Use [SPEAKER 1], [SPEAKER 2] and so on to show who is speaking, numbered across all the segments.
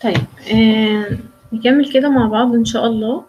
[SPEAKER 1] طيب آه نكمل كده مع بعض إن شاء الله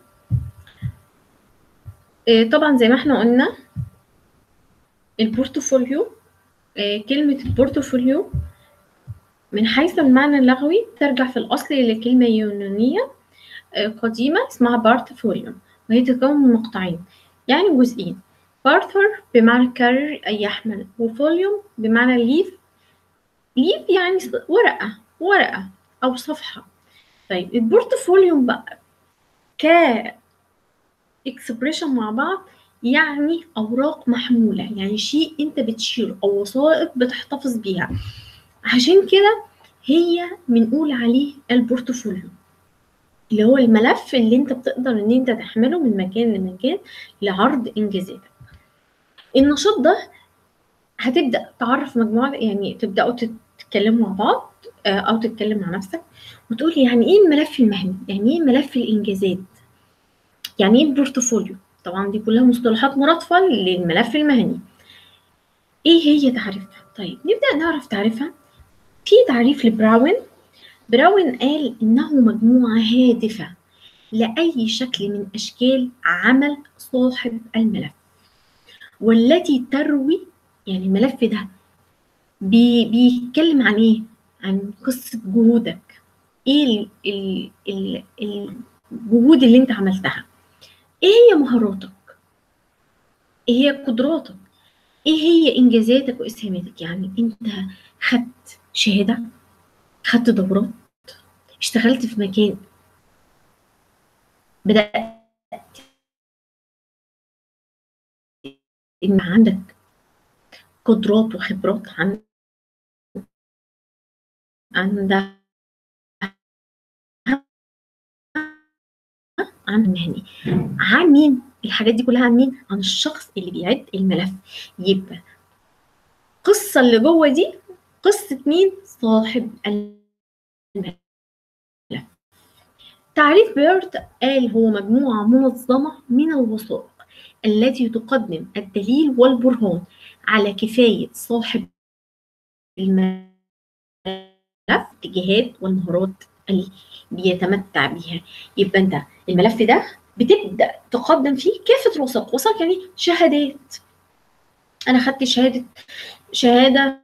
[SPEAKER 1] آه طبعا زي ما احنا قلنا البورتفوليو آه كلمة البورتفوليو من حيث المعنى اللغوي ترجع في الأصل إلى كلمة يونانية آه قديمة اسمها بارتفوليوم وهي تتكون من مقطعين يعني جزئين بارثر بمعنى كرر أي يحمل وفوليوم بمعنى ليف ليف يعني ورقة ورقة أو صفحة طيب البورتفوليوم بقى ك اكسبريشن مع بعض يعني أوراق محمولة يعني شيء أنت بتشيله أو وثائق بتحتفظ بيها عشان كده هي بنقول عليه البورتفوليو اللي هو الملف اللي انت بتقدر ان انت تحمله من مكان لمكان لعرض انجازاتك النشاط ده هتبدا تعرف مجموعه يعني تبداوا تتكلموا مع بعض او تتكلم مع نفسك وتقول يعني ايه الملف المهني يعني ايه ملف الانجازات يعني ايه البورتفوليو طبعا دي كلها مصطلحات مرادفه للملف المهني ايه هي تعريفها طيب نبدا نعرف تعريفها في تعريف لبراون براون قال انه مجموعه هادفه لاي شكل من اشكال عمل صاحب الملف والتي تروي يعني الملف ده بي بيتكلم عن ايه عن قصه جهودك ايه ال ال ال الجهود اللي انت عملتها ايه هي مهاراتك ايه هي قدراتك ايه هي انجازاتك واسهاماتك يعني انت خدت شهاده خدت دورات اشتغلت في مكان بدات ان عندك قدرات وخبرات عن عندها عن المهني عن مين الحاجات دي كلها عن مين عن الشخص اللي بيعد الملف يبقى القصه اللي جوه دي قصه مين صاحب الملف تعريف بيرت قال هو مجموعه منظمه من الوثائق التي تقدم الدليل والبرهان على كفايه صاحب الملف الاتجاهات والمهارات اللي بيتمتع بيها يبقى انت الملف ده بتبدا تقدم فيه كافه الوثائق وثائق يعني شهادات انا خدت شهاده شهاده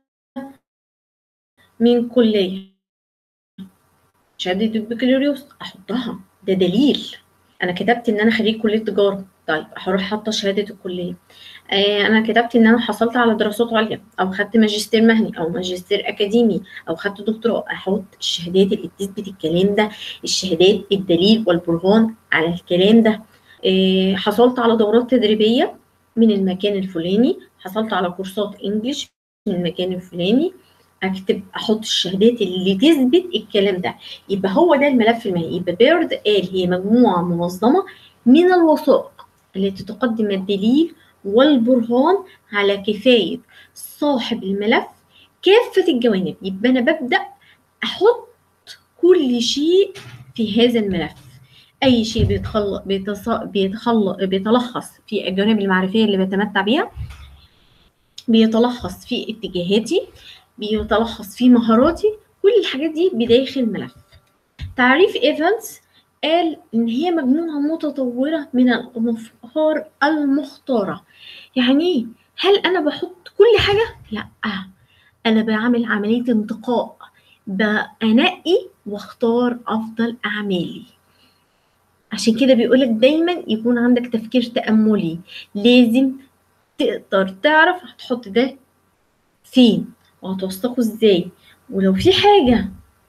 [SPEAKER 1] من كليه شهاده البكالوريوس احطها ده دليل انا كتبت ان انا خريج كليه تجاره طيب هروح حاطه شهاده الكليه آه انا كتبت ان انا حصلت على دراسات عليا او خدت ماجستير مهني او ماجستير اكاديمي او خدت دكتوراه احط الشهادات اللي بتثبت الكلام ده الشهادات الدليل والبرهان على الكلام ده آه حصلت على دورات تدريبيه من المكان الفلاني حصلت على كورسات انجليش من المكان الفلاني اكتب احط الشهادات اللي تثبت الكلام ده يبقى هو ده الملف المهني يبقى بيرد قال هي مجموعه منظمه من الوثائق التي تقدم الدليل والبرهان على كفايه صاحب الملف كافه الجوانب يبقى انا ببدا احط كل شيء في هذا الملف اي شيء بيتخلق بيتخلق بيتلخص في الجوانب المعرفيه اللي بتمتع بيها بيتلخص في اتجاهاتي بيتلخص في مهاراتي كل الحاجات دي بداخل الملف تعريف ايفانس قال ان هي مجموعه متطوره من الافكار المختاره يعني ايه هل انا بحط كل حاجه لا انا بعمل عمليه انتقاء بنقي واختار افضل اعمالي عشان كده بيقولك دايما يكون عندك تفكير تأملي لازم تقدر تعرف هتحط ده فين وهتوثقه ازاي ولو في حاجة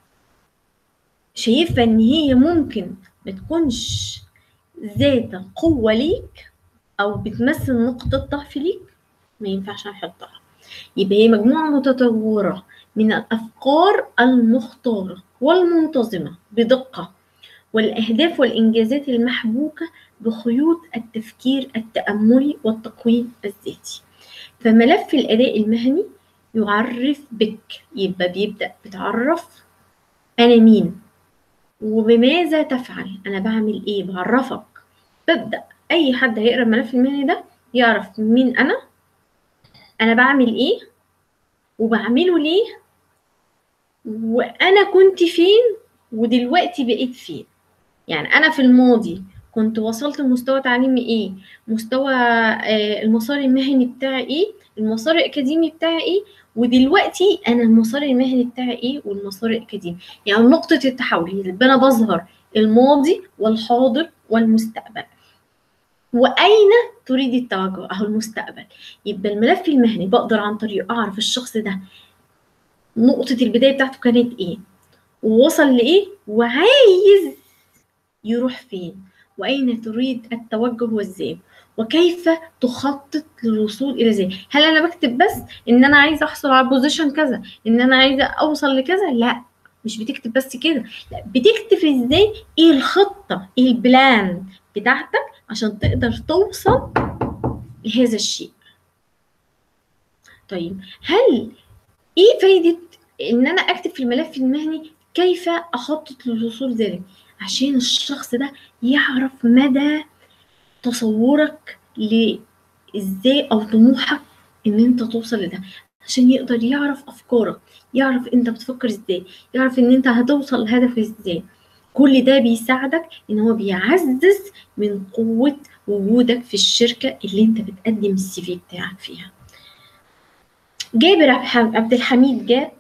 [SPEAKER 1] شايفة ان هي ممكن ما تكونش ذات قوة ليك او بتمثل نقطة ضعف ليك ما ينفعش نحطها يبقى هي مجموعة متطورة من الأفكار المختارة والمنتظمة بدقة والأهداف والإنجازات المحبوكة بخيوط التفكير التأملي والتقويم الذاتي فملف الأداء المهني يعرف بك يبقى بيبدأ بتعرف أنا مين وبماذا تفعل أنا بعمل إيه بعرفك ببدأ أي حد هيقرأ الملف المهني ده يعرف مين أنا أنا بعمل إيه وبعمله ليه وأنا كنت فين ودلوقتي بقيت فين يعني انا في الماضي كنت وصلت لمستوى تعليمي ايه مستوى آه المسار المهني بتاعي ايه المسار الاكاديمي بتاعي ايه ودلوقتي انا المسار المهني بتاعي ايه والمسار الاكاديمي يعني نقطه التحول يبقى انا بظهر الماضي والحاضر والمستقبل واين تريد التوجه اهو المستقبل يبقى الملف المهني بقدر عن طريقه اعرف الشخص ده نقطه البدايه بتاعته كانت ايه ووصل لايه وعايز يروح فين واين تريد التوجه وازاي وكيف تخطط للوصول الى ذلك هل انا بكتب بس ان انا عايزه احصل على بوزيشن كذا ان انا عايزه اوصل لكذا لا مش بتكتب بس كده لا بتكتب ازاي ايه الخطه ايه البلان بتاعتك عشان تقدر توصل لهذا الشيء طيب هل ايه فايده ان انا اكتب في الملف المهني كيف اخطط للوصول ذلك عشان الشخص ده يعرف مدى تصورك لازاي او طموحك ان انت توصل لده عشان يقدر يعرف افكارك يعرف انت بتفكر ازاي يعرف ان انت هتوصل لهدف ازاي كل ده بيساعدك ان هو بيعزز من قوة وجودك في الشركة اللي انت بتقدم السي في بتاعك فيها جابر عبد الحميد جاب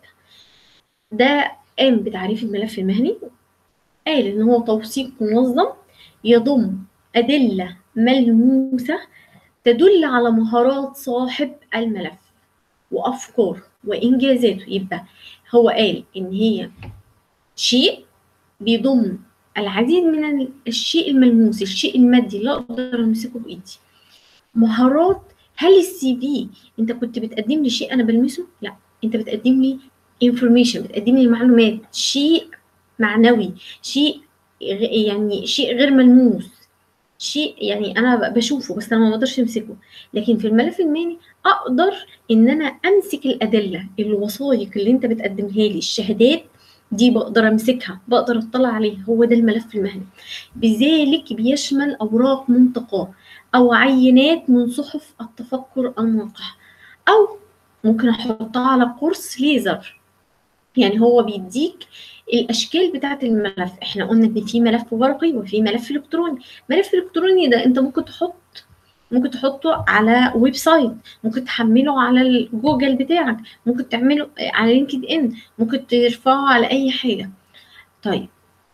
[SPEAKER 1] ده قام بتعريف الملف المهني قال ان هو توثيق منظم يضم أدلة ملموسة تدل على مهارات صاحب الملف وأفكار وإنجازاته يبقى هو قال إن هي شيء بيضم العديد من الشيء الملموس الشيء المادي اللي أقدر أمسكه بإيدي مهارات هل السي في أنت كنت بتقدم لي شيء أنا بلمسه؟ لا أنت بتقدم لي information بتقدم لي معلومات شيء معنوي شيء يعني شيء غير ملموس شيء يعني انا بشوفه بس انا ما بقدرش امسكه لكن في الملف المهني اقدر ان انا امسك الادله الوثائق اللي انت بتقدمها لي الشهادات دي بقدر امسكها بقدر اطلع عليها هو ده الملف المهني بذلك بيشمل اوراق منتقاه او عينات من صحف التفكر المنقح او ممكن احطها على قرص ليزر يعني هو بيديك الاشكال بتاعه الملف احنا قلنا ان في ملف ورقي وفي ملف الكتروني ملف الكتروني ده انت ممكن تحط ممكن تحطه على ويب سايت ممكن تحمله على الجوجل بتاعك ممكن تعمله على لينكد ان ممكن ترفعه على اي حاجه طيب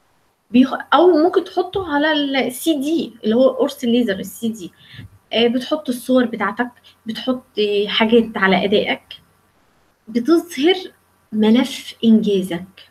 [SPEAKER 1] او ممكن تحطه على السي دي اللي هو قرص الليزر السي دي بتحط الصور بتاعتك بتحط حاجات على ادائك بتظهر ملف انجازك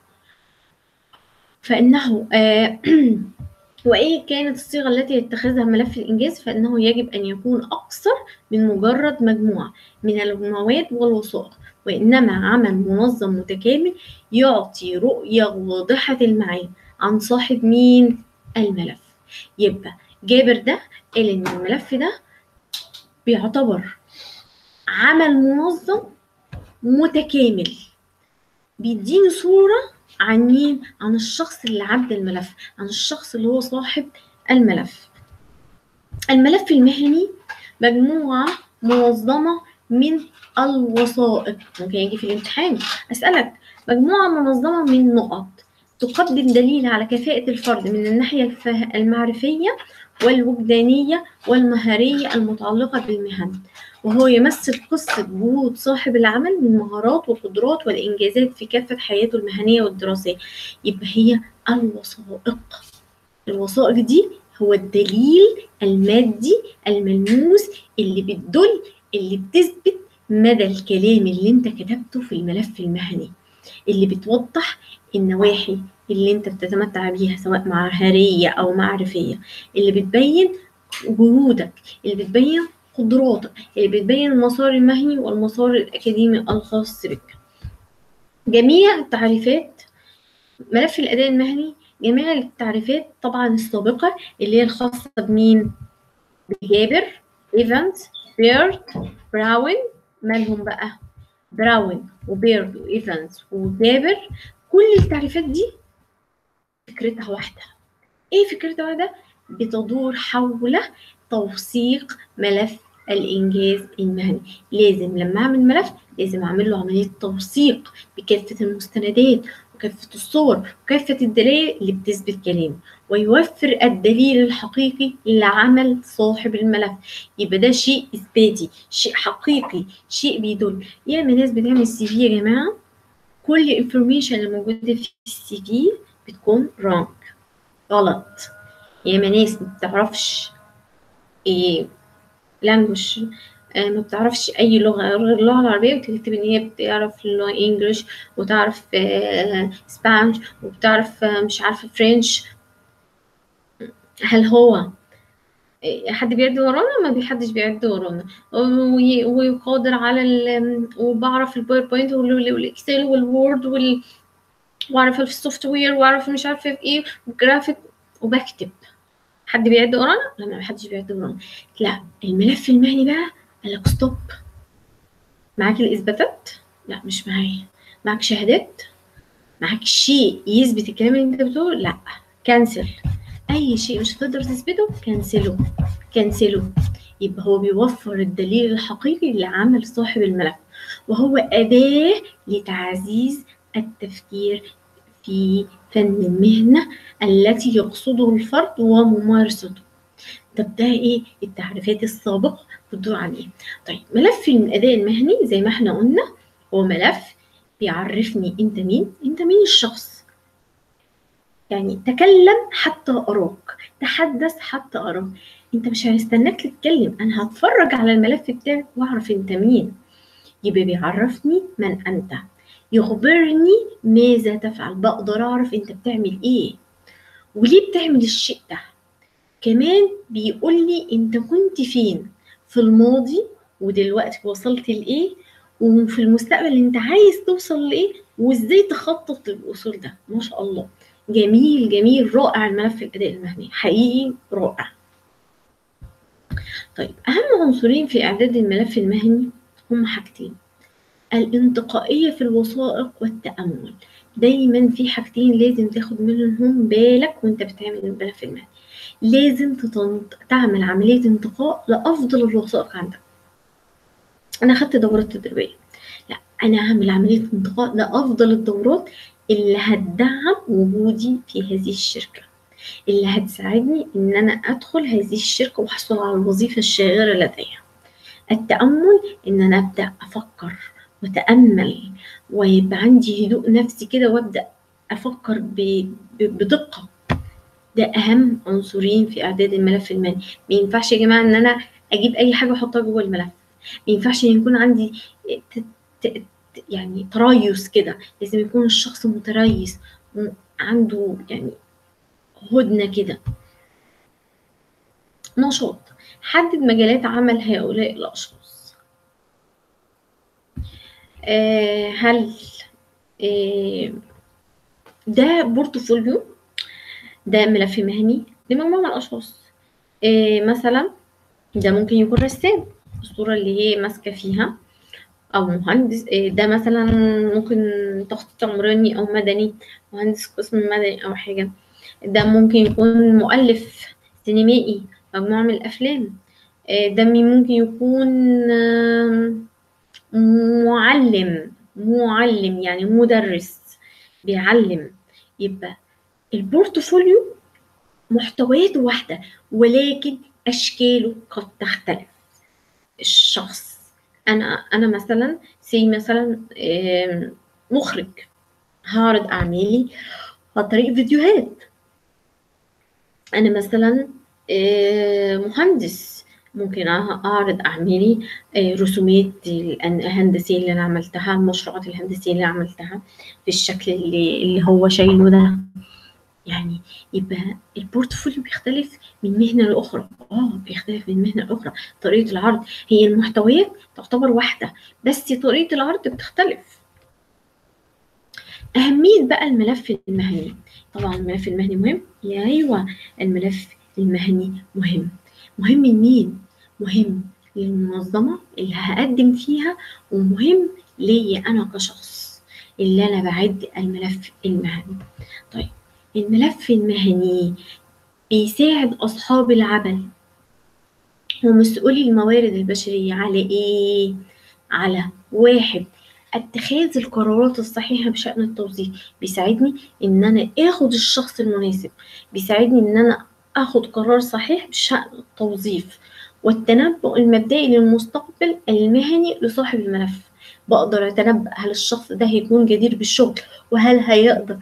[SPEAKER 1] فإنه آه وإيه كانت الصيغة التي يتخذها ملف الإنجاز فإنه يجب أن يكون أقصر من مجرد مجموعة من المواد والوثائق وإنما عمل منظم متكامل يعطي رؤية واضحة المعاني عن صاحب مين الملف يبقى جابر ده قال إن الملف ده بيعتبر عمل منظم متكامل بيديني صورة عن مين؟ عن الشخص اللي عدى الملف عن الشخص اللي هو صاحب الملف الملف المهني مجموعة منظمة من الوثائق ممكن يجي في الامتحان أسألك مجموعة منظمة من نقط تقدم دليل على كفاءة الفرد من الناحية المعرفية والوجدانية والمهارية المتعلقة بالمهن وهو يمثل قصة جهود صاحب العمل من مهارات وقدرات والإنجازات في كافة حياته المهنية والدراسية يبقى هي الوثائق الوثائق دي هو الدليل المادي الملموس اللي بتدل اللي بتثبت مدى الكلام اللي انت كتبته في الملف المهني اللي بتوضح النواحي اللي انت بتتمتع بيها سواء مهارية أو معرفية اللي بتبين جهودك اللي بتبين قدراتك اللي بتبين المسار المهني والمسار الأكاديمي الخاص بك جميع التعريفات ملف الأداء المهني جميع التعريفات طبعا السابقة اللي هي الخاصة بمين؟ بجابر ايفنز بيرد براون مالهم بقى براون وبيرد وايفنز وجابر كل التعريفات دي فكرتها واحدة ايه فكرتها واحدة؟ بتدور حول توثيق ملف الإنجاز المهني لازم لما أعمل ملف لازم أعمل له عملية توثيق بكافة المستندات وكافة الصور وكافة الدلائل اللي بتثبت كلامه ويوفر الدليل الحقيقي لعمل صاحب الملف يبقى ده شيء إثباتي شيء حقيقي شيء بيدل ياما ناس بتعمل سي في يا جماعة كل الانفورميشن اللي موجودة في السي في بتكون رونج غلط ياما ناس ما بتعرفش ايه لانجوج ما بتعرفش اي لغه غير اللغه العربيه وتكتب ان هي بتعرف اللغه انجلش وتعرف اسبانش وبتعرف آه، مش عارفه فرنش هل هو حد بيعد ورانا ما بيحدش بيعد ورانا وي- وقادر على ال وبعرف الباوربوينت وال- والاكسل والوورد وال واعرف في السوفت وير واعرف مش عارفه في ايه والجرافيك وبكتب حد بيعد ورانا لا ما حدش بيعد ورانا لا الملف المهني بقى قال لك ستوب معاك الاثباتات لا مش معايا معاك شهادات معاك شيء يثبت الكلام اللي انت بتقوله لا كنسل اي شيء مش هتقدر تثبته كنسله كنسله يبقى هو بيوفر الدليل الحقيقي لعمل صاحب الملف وهو أداة لتعزيز التفكير في فن المهنة التي يقصده الفرد وممارسته طب ده ايه التعريفات السابقة بتدور عليه طيب ملف الأداء المهني زي ما احنا قلنا هو ملف بيعرفني انت مين انت مين الشخص يعني تكلم حتى أراك تحدث حتى أراك انت مش هستناك تتكلم انا هتفرج على الملف بتاعك واعرف انت مين يبقى بيعرفني من انت يخبرني ماذا تفعل بقدر اعرف انت بتعمل ايه وليه بتعمل الشيء ده كمان بيقول لي انت كنت فين في الماضي ودلوقتي وصلت لايه وفي المستقبل انت عايز توصل لايه وازاي تخطط للوصول ده ما شاء الله جميل جميل رائع الملف الاداء المهني حقيقي رائع طيب اهم عنصرين في اعداد الملف المهني هم حاجتين الانتقائية في الوثائق والتأمل دايما في حاجتين لازم تاخد منهم بالك وانت بتعمل الملف المهني لازم تتنط... تعمل عملية انتقاء لأفضل الوثائق عندك أنا أخدت دورات تدريبية لا أنا هعمل عملية انتقاء لأفضل الدورات اللي هتدعم وجودي في هذه الشركة اللي هتساعدني إن أنا أدخل هذه الشركة وأحصل على الوظيفة الشاغرة لديها التأمل إن أنا أبدأ أفكر وأتأمل ويبقى عندي هدوء نفسي كده وأبدأ أفكر ب... ب... بدقة ده أهم عنصرين في إعداد الملف المالي ما ينفعش يا جماعة إن أنا أجيب أي حاجة أحطها جوه الملف ما ينفعش إن يكون عندي ت... ت... يعني تريث كده لازم يكون الشخص متريث عنده يعني هدنة كده نشاط حدد مجالات عمل هؤلاء الأشخاص آه هل آه ده بورتفوليو ده ملف مهني لمجموعة من الأشخاص آه مثلا ده ممكن يكون رسام الصورة اللي هي ماسكة فيها أو مهندس آه ده مثلا ممكن تخطيط عمراني أو مدني مهندس قسم مدني أو حاجة ده ممكن يكون مؤلف سينمائي مجموعة من الأفلام ده ممكن يكون معلم معلم يعني مدرس بيعلم يبقى البورتفوليو محتوياته واحدة ولكن أشكاله قد تختلف الشخص أنا أنا مثلا سي مثلا مخرج هعرض أعمالي عن طريق فيديوهات أنا مثلا مهندس ممكن أعرض أعمالي رسومات الهندسية اللي أنا عملتها المشروعات الهندسية اللي عملتها بالشكل اللي, اللي هو شايله ده يعني يبقى البورتفوليو بيختلف من مهنة لأخرى اه بيختلف من مهنة لأخرى طريقة العرض هي المحتويات تعتبر واحدة بس طريقة العرض بتختلف أهمية بقى الملف المهني طبعا الملف المهني مهم يا أيوة الملف المهني مهم مهم لمين مهم للمنظمة اللي هقدم فيها ومهم ليا أنا كشخص اللي أنا بعد الملف المهني طيب الملف المهني بيساعد أصحاب العمل ومسؤولي الموارد البشرية على إيه؟ على واحد اتخاذ القرارات الصحيحة بشأن التوظيف بيساعدني إن أنا آخد الشخص المناسب بيساعدني إن أنا آخد قرار صحيح بشأن التوظيف والتنبؤ المبدئي للمستقبل المهني لصاحب الملف بقدر أتنبأ هل الشخص ده هيكون جدير بالشغل وهل هيقدر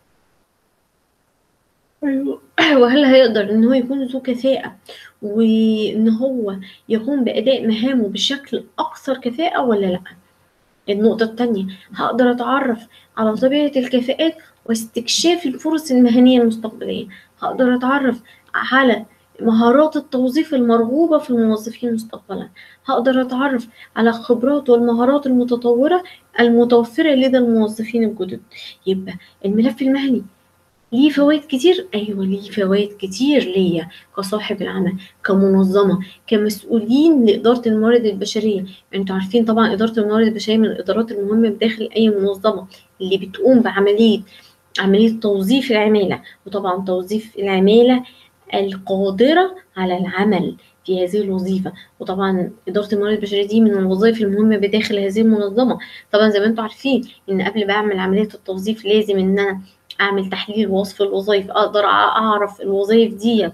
[SPEAKER 1] وهل هيقدر إن هو يكون ذو كفاءة وإن هو يقوم بأداء مهامه بشكل أكثر كفاءة ولا لأ النقطة التانية هقدر أتعرف على طبيعة الكفاءات واستكشاف الفرص المهنية المستقبلية هقدر أتعرف على مهارات التوظيف المرغوبة في الموظفين مستقبلا هقدر أتعرف على الخبرات والمهارات المتطورة المتوفرة لدى الموظفين الجدد يبقى الملف المهني ليه فوائد كتير أيوة ليه فوائد كتير ليا كصاحب العمل كمنظمة كمسؤولين لإدارة الموارد البشرية انتوا عارفين طبعا إدارة الموارد البشرية من الإدارات المهمة بداخل أي منظمة اللي بتقوم بعملية عملية توظيف العمالة وطبعا توظيف العمالة القادرة على العمل في هذه الوظيفة وطبعا إدارة الموارد البشرية دي من الوظائف المهمة بداخل هذه المنظمة طبعا زي ما انتوا عارفين إن قبل ما أعمل عملية التوظيف لازم إن أنا اعمل تحليل وصف الوظائف اقدر اعرف الوظائف دي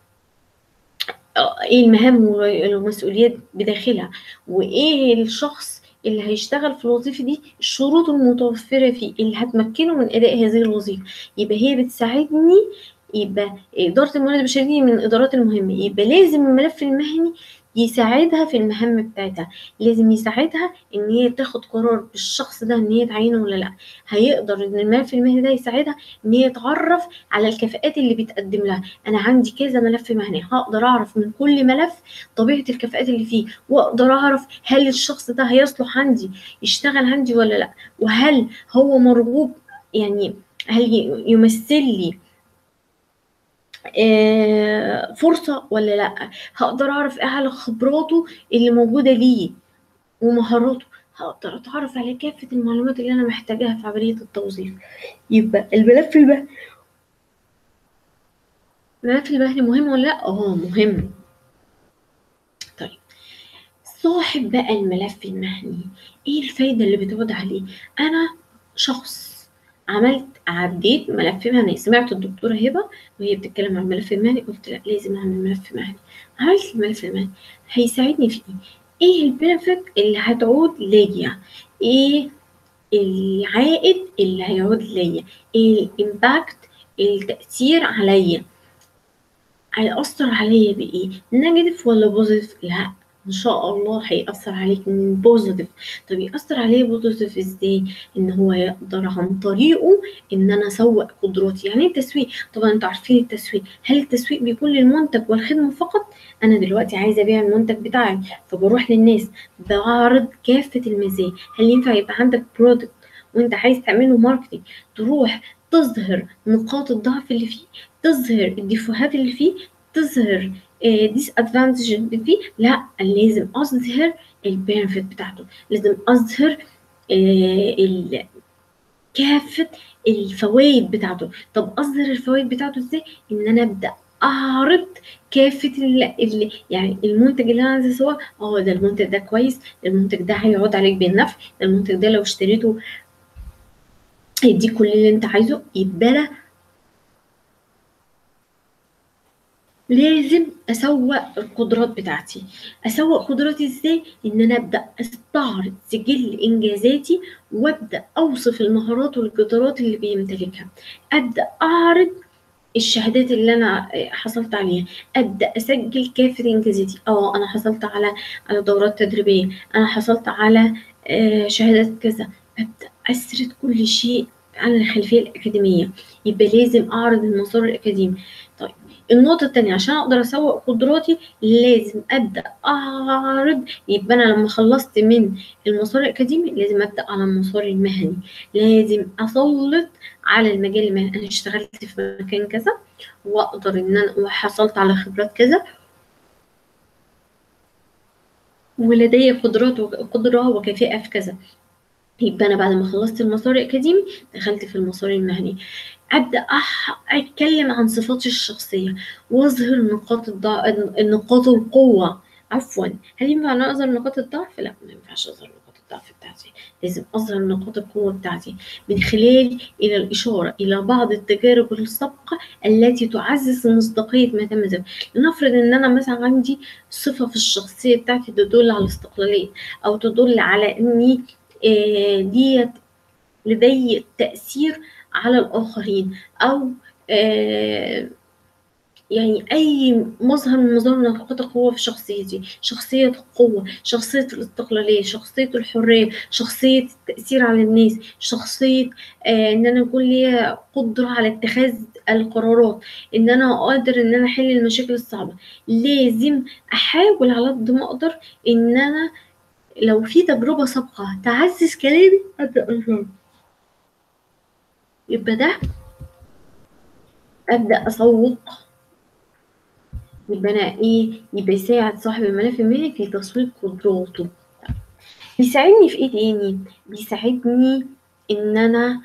[SPEAKER 1] ايه المهام والمسؤوليات بداخلها وايه الشخص اللي هيشتغل في الوظيفة دي الشروط المتوفرة فيه اللي هتمكنه من أداء هذه الوظيفة يبقى هي بتساعدني يبقى إدارة الموارد البشرية دي من الإدارات المهمة يبقى لازم الملف المهني يساعدها في المهام بتاعتها لازم يساعدها ان هي تاخد قرار بالشخص ده ان هي تعينه ولا لا هيقدر ان الملف المهني ده يساعدها ان هي تعرف على الكفاءات اللي بتقدم لها انا عندي كذا ملف مهني هقدر اعرف من كل ملف طبيعه الكفاءات اللي فيه واقدر اعرف هل الشخص ده هيصلح عندي يشتغل عندي ولا لا وهل هو مرغوب يعني هل يمثل لي آه فرصة ولا لأ هقدر أعرف إيه على خبراته اللي موجودة ليه ومهاراته هقدر أتعرف على كافة المعلومات اللي أنا محتاجاها في عملية التوظيف يبقى الملف المهني الملف المهني مهم ولا لأ؟ اه مهم طيب صاحب بقى الملف المهني ايه الفايدة اللي بتعود عليه أنا شخص عملت عديت ملف مهني سمعت الدكتورة هبة وهي بتتكلم عن الملف المهني قلت لا لازم اعمل ملف مهني عملت الملف المهني هيساعدني في ايه ايه البنفيت اللي هتعود ليا ايه العائد اللي هيعود ليا ايه الامباكت التأثير عليا هيأثر عليا بإيه؟ نيجاتيف ولا بوزيتيف؟ لا ان شاء الله هيأثر عليك من بوزيتيف طب يأثر عليه بوزيتيف ازاي ان هو يقدر عن طريقه ان انا اسوق قدراتي يعني ايه التسويق طبعا انتوا عارفين التسويق هل التسويق بيكون للمنتج والخدمه فقط انا دلوقتي عايزه ابيع المنتج بتاعي فبروح للناس بعرض كافه المزايا هل ينفع يبقى عندك برودكت وانت عايز تعمله ماركتنج تروح تظهر نقاط الضعف اللي فيه تظهر الديفوهات اللي فيه تظهر ديس ادفانتج اللي فيه لا لازم اظهر البينفيت بتاعته لازم اظهر ال كافة الفوائد بتاعته طب اظهر الفوائد بتاعته ازاي ان انا ابدا اعرض كافة ال ال يعني المنتج اللي انا عايزه اسوقه اه ده المنتج ده كويس المنتج ده هيعود عليك بالنفع المنتج ده لو اشتريته هيديك كل اللي انت عايزه يبقى انا لازم اسوق القدرات بتاعتي اسوق قدراتي ازاي ان انا ابدا استعرض سجل انجازاتي وابدا اوصف المهارات والقدرات اللي بيمتلكها ابدا اعرض الشهادات اللي انا حصلت عليها ابدا اسجل كافه انجازاتي اه انا حصلت على على دورات تدريبيه انا حصلت على شهادات كذا ابدا اسرد كل شيء عن الخلفيه الاكاديميه يبقى لازم اعرض المسار الاكاديمي طيب النقطة التانية عشان أقدر أسوق قدراتي لازم أبدأ أعرض يبقى أنا لما خلصت من المسار الأكاديمي لازم أبدأ على المسار المهني لازم أسلط على المجال المهني أنا اشتغلت في مكان كذا وأقدر إن أنا وحصلت على خبرات كذا ولدي قدرات قدرة وكفاءة في كذا يبقى أنا بعد ما خلصت المسار الأكاديمي دخلت في المسار المهني ابدا أح... اتكلم عن صفاتي الشخصيه واظهر نقاط الضعف نقاط القوه عفوا هل ينفع ان اظهر نقاط الضعف لا ما ينفعش اظهر نقاط الضعف الضعف بتاعتي لازم أظهر نقاط القوة بتاعتي من خلال إلى الإشارة إلى بعض التجارب السابقة التي تعزز مصداقية ما تم ذكره لنفرض إن أنا مثلا عندي صفة في الشخصية بتاعتي تدل على الاستقلالية أو تدل على إني آه، ديت لدي تأثير على الآخرين أو آه، يعني أي مظهر من مظاهر نقاط القوة في شخصيتي شخصية القوة شخصية الاستقلالية شخصية الحرية شخصية التأثير على الناس شخصية آه إن أنا يكون ليا قدرة على اتخاذ القرارات إن أنا قادر إن أنا أحل المشاكل الصعبة لازم أحاول على قد ما أقدر إن أنا لو في تجربة سابقة تعزز كلامي أبدأ أجرب يبقى ده أبدأ أسوق يبقى أنا إيه يبقى يساعد صاحب الملف المالي في تسويق قدراته بيساعدني في إيه تاني؟ بيساعدني إن أنا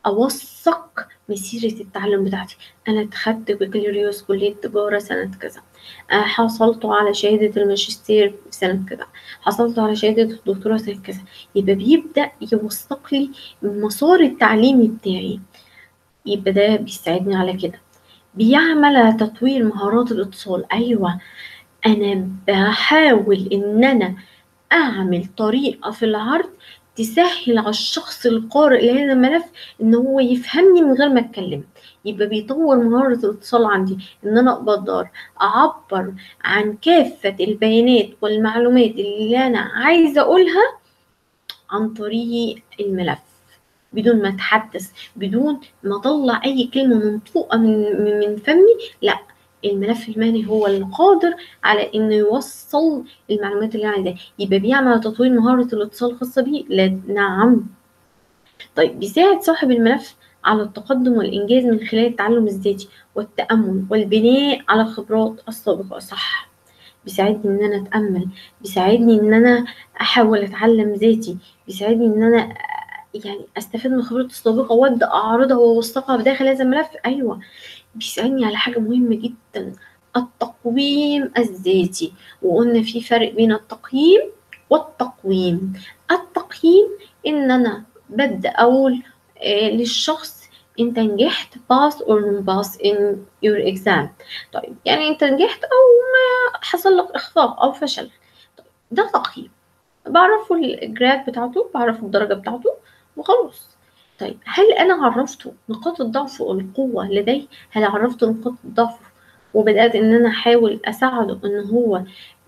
[SPEAKER 1] أوثق مسيرة التعلم بتاعتي أنا اتخدت بكالوريوس كلية تجارة سنة كذا آه، حصلت على شهادة الماجستير في سنة كذا حصلت على شهادة الدكتوراه سنة كذا يبقى بيبدأ يوثق لي المسار التعليمي بتاعي يبقى ده بيساعدني على كده بيعمل على تطوير مهارات الاتصال أيوة أنا بحاول إن أنا أعمل طريقة في العرض تسهل على الشخص القارئ لهذا الملف إن هو يفهمني من غير ما أتكلم يبقى بيطور مهارة الاتصال عندي إن أنا أقدر أعبر عن كافة البيانات والمعلومات اللي أنا عايزة أقولها عن طريق الملف بدون ما اتحدث بدون ما اطلع اي كلمه منطوقه من من من فمي لا الملف المهني هو القادر على انه يوصل المعلومات اللي انا عايزاها يبقى بيعمل على تطوير مهاره الاتصال الخاصه بيه لا نعم طيب بيساعد صاحب الملف على التقدم والإنجاز من خلال التعلم الذاتي والتأمل والبناء على الخبرات السابقة صح بيساعدني إن أنا أتأمل بيساعدني إن أنا أحاول أتعلم ذاتي بيساعدني إن أنا يعني أستفاد من خبرتي السابقة وأبدأ أعرضها وأوثقها بداخل هذا الملف أيوة بيساعدني على حاجة مهمة جدا التقويم الذاتي وقلنا في فرق بين التقييم والتقويم التقييم إن أنا ببدأ أقول آه للشخص انت نجحت باس or non pass in your exam طيب يعني انت نجحت او ما حصل لك اخفاق او فشل طيب ده تقييم بعرفه الجراد بتاعته بعرفه الدرجة بتاعته وخلاص طيب هل انا عرفته نقاط الضعف والقوة لديه هل عرفته نقاط الضعف وبدأت ان انا احاول اساعده ان هو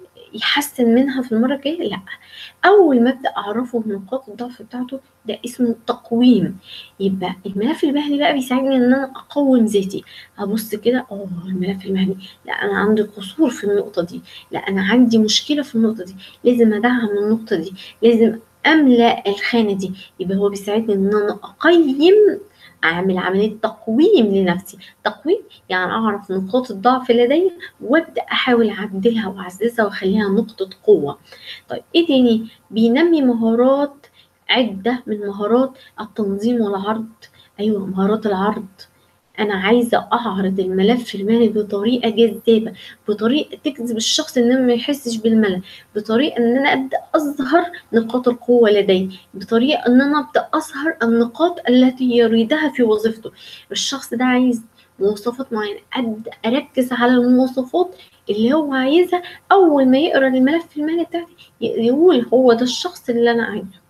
[SPEAKER 1] يحسن منها في المرة الجاية لا أول ما أبدأ أعرفه نقاط الضعف بتاعته ده اسمه تقويم يبقى الملف المهني بقى بيساعدني إن أنا أقوم ذاتي أبص كده أه الملف المهني لا أنا عندي قصور في النقطة دي لا أنا عندي مشكلة في النقطة دي لازم أدعم النقطة دي لازم أملأ الخانة دي يبقى هو بيساعدني إن أنا أقيم أعمل عملية تقويم لنفسي تقويم يعني أعرف نقاط الضعف لدي وأبدأ أحاول أعدلها وأعززها وأخليها نقطة قوة طيب إيه تاني بينمي مهارات عدة من مهارات التنظيم والعرض أيوة مهارات العرض أنا عايزة أعرض الملف المالي بطريقة جذابة بطريقة تجذب الشخص إنه ما يحسش بالملل بطريقة إن أنا أبدأ أظهر نقاط القوة لدي بطريقة إن أنا أبدأ أظهر النقاط التي يريدها في وظيفته الشخص ده عايز مواصفات معينة أبدأ أركز على المواصفات اللي هو عايزها أول ما يقرأ الملف المالي بتاعتي يقول هو ده الشخص اللي أنا عايزه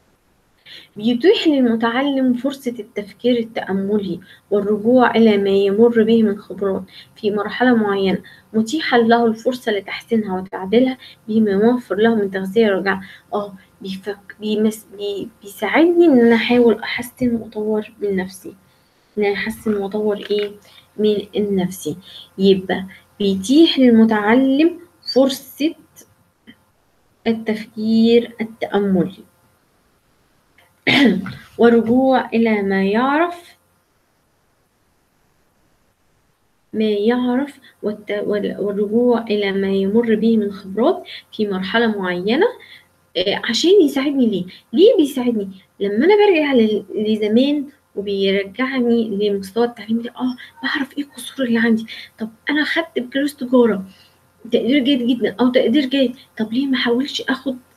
[SPEAKER 1] بيتيح للمتعلم فرصة التفكير التأملي والرجوع إلى ما يمر به من خبرات في مرحلة معينة متيحا له الفرصة لتحسينها وتعديلها بما يوفر له من تغذية رجع اه بيفك بيمس بي بيساعدني إن أنا أحاول أحسن وأطور من نفسي إن أنا أحسن وأطور إيه من نفسي يبقى بيتيح للمتعلم فرصة التفكير التأملي ورجوع إلى ما يعرف ما يعرف والرجوع إلى ما يمر به من خبرات في مرحلة معينة عشان يساعدني ليه؟ ليه بيساعدني؟ لما أنا برجع لزمان وبيرجعني لمستوى التعليم ده اه بعرف ايه القصور اللي عندي طب انا خدت بكالوريوس تجاره تقدير جيد جدا او تقدير جيد طب ليه ما احاولش اخد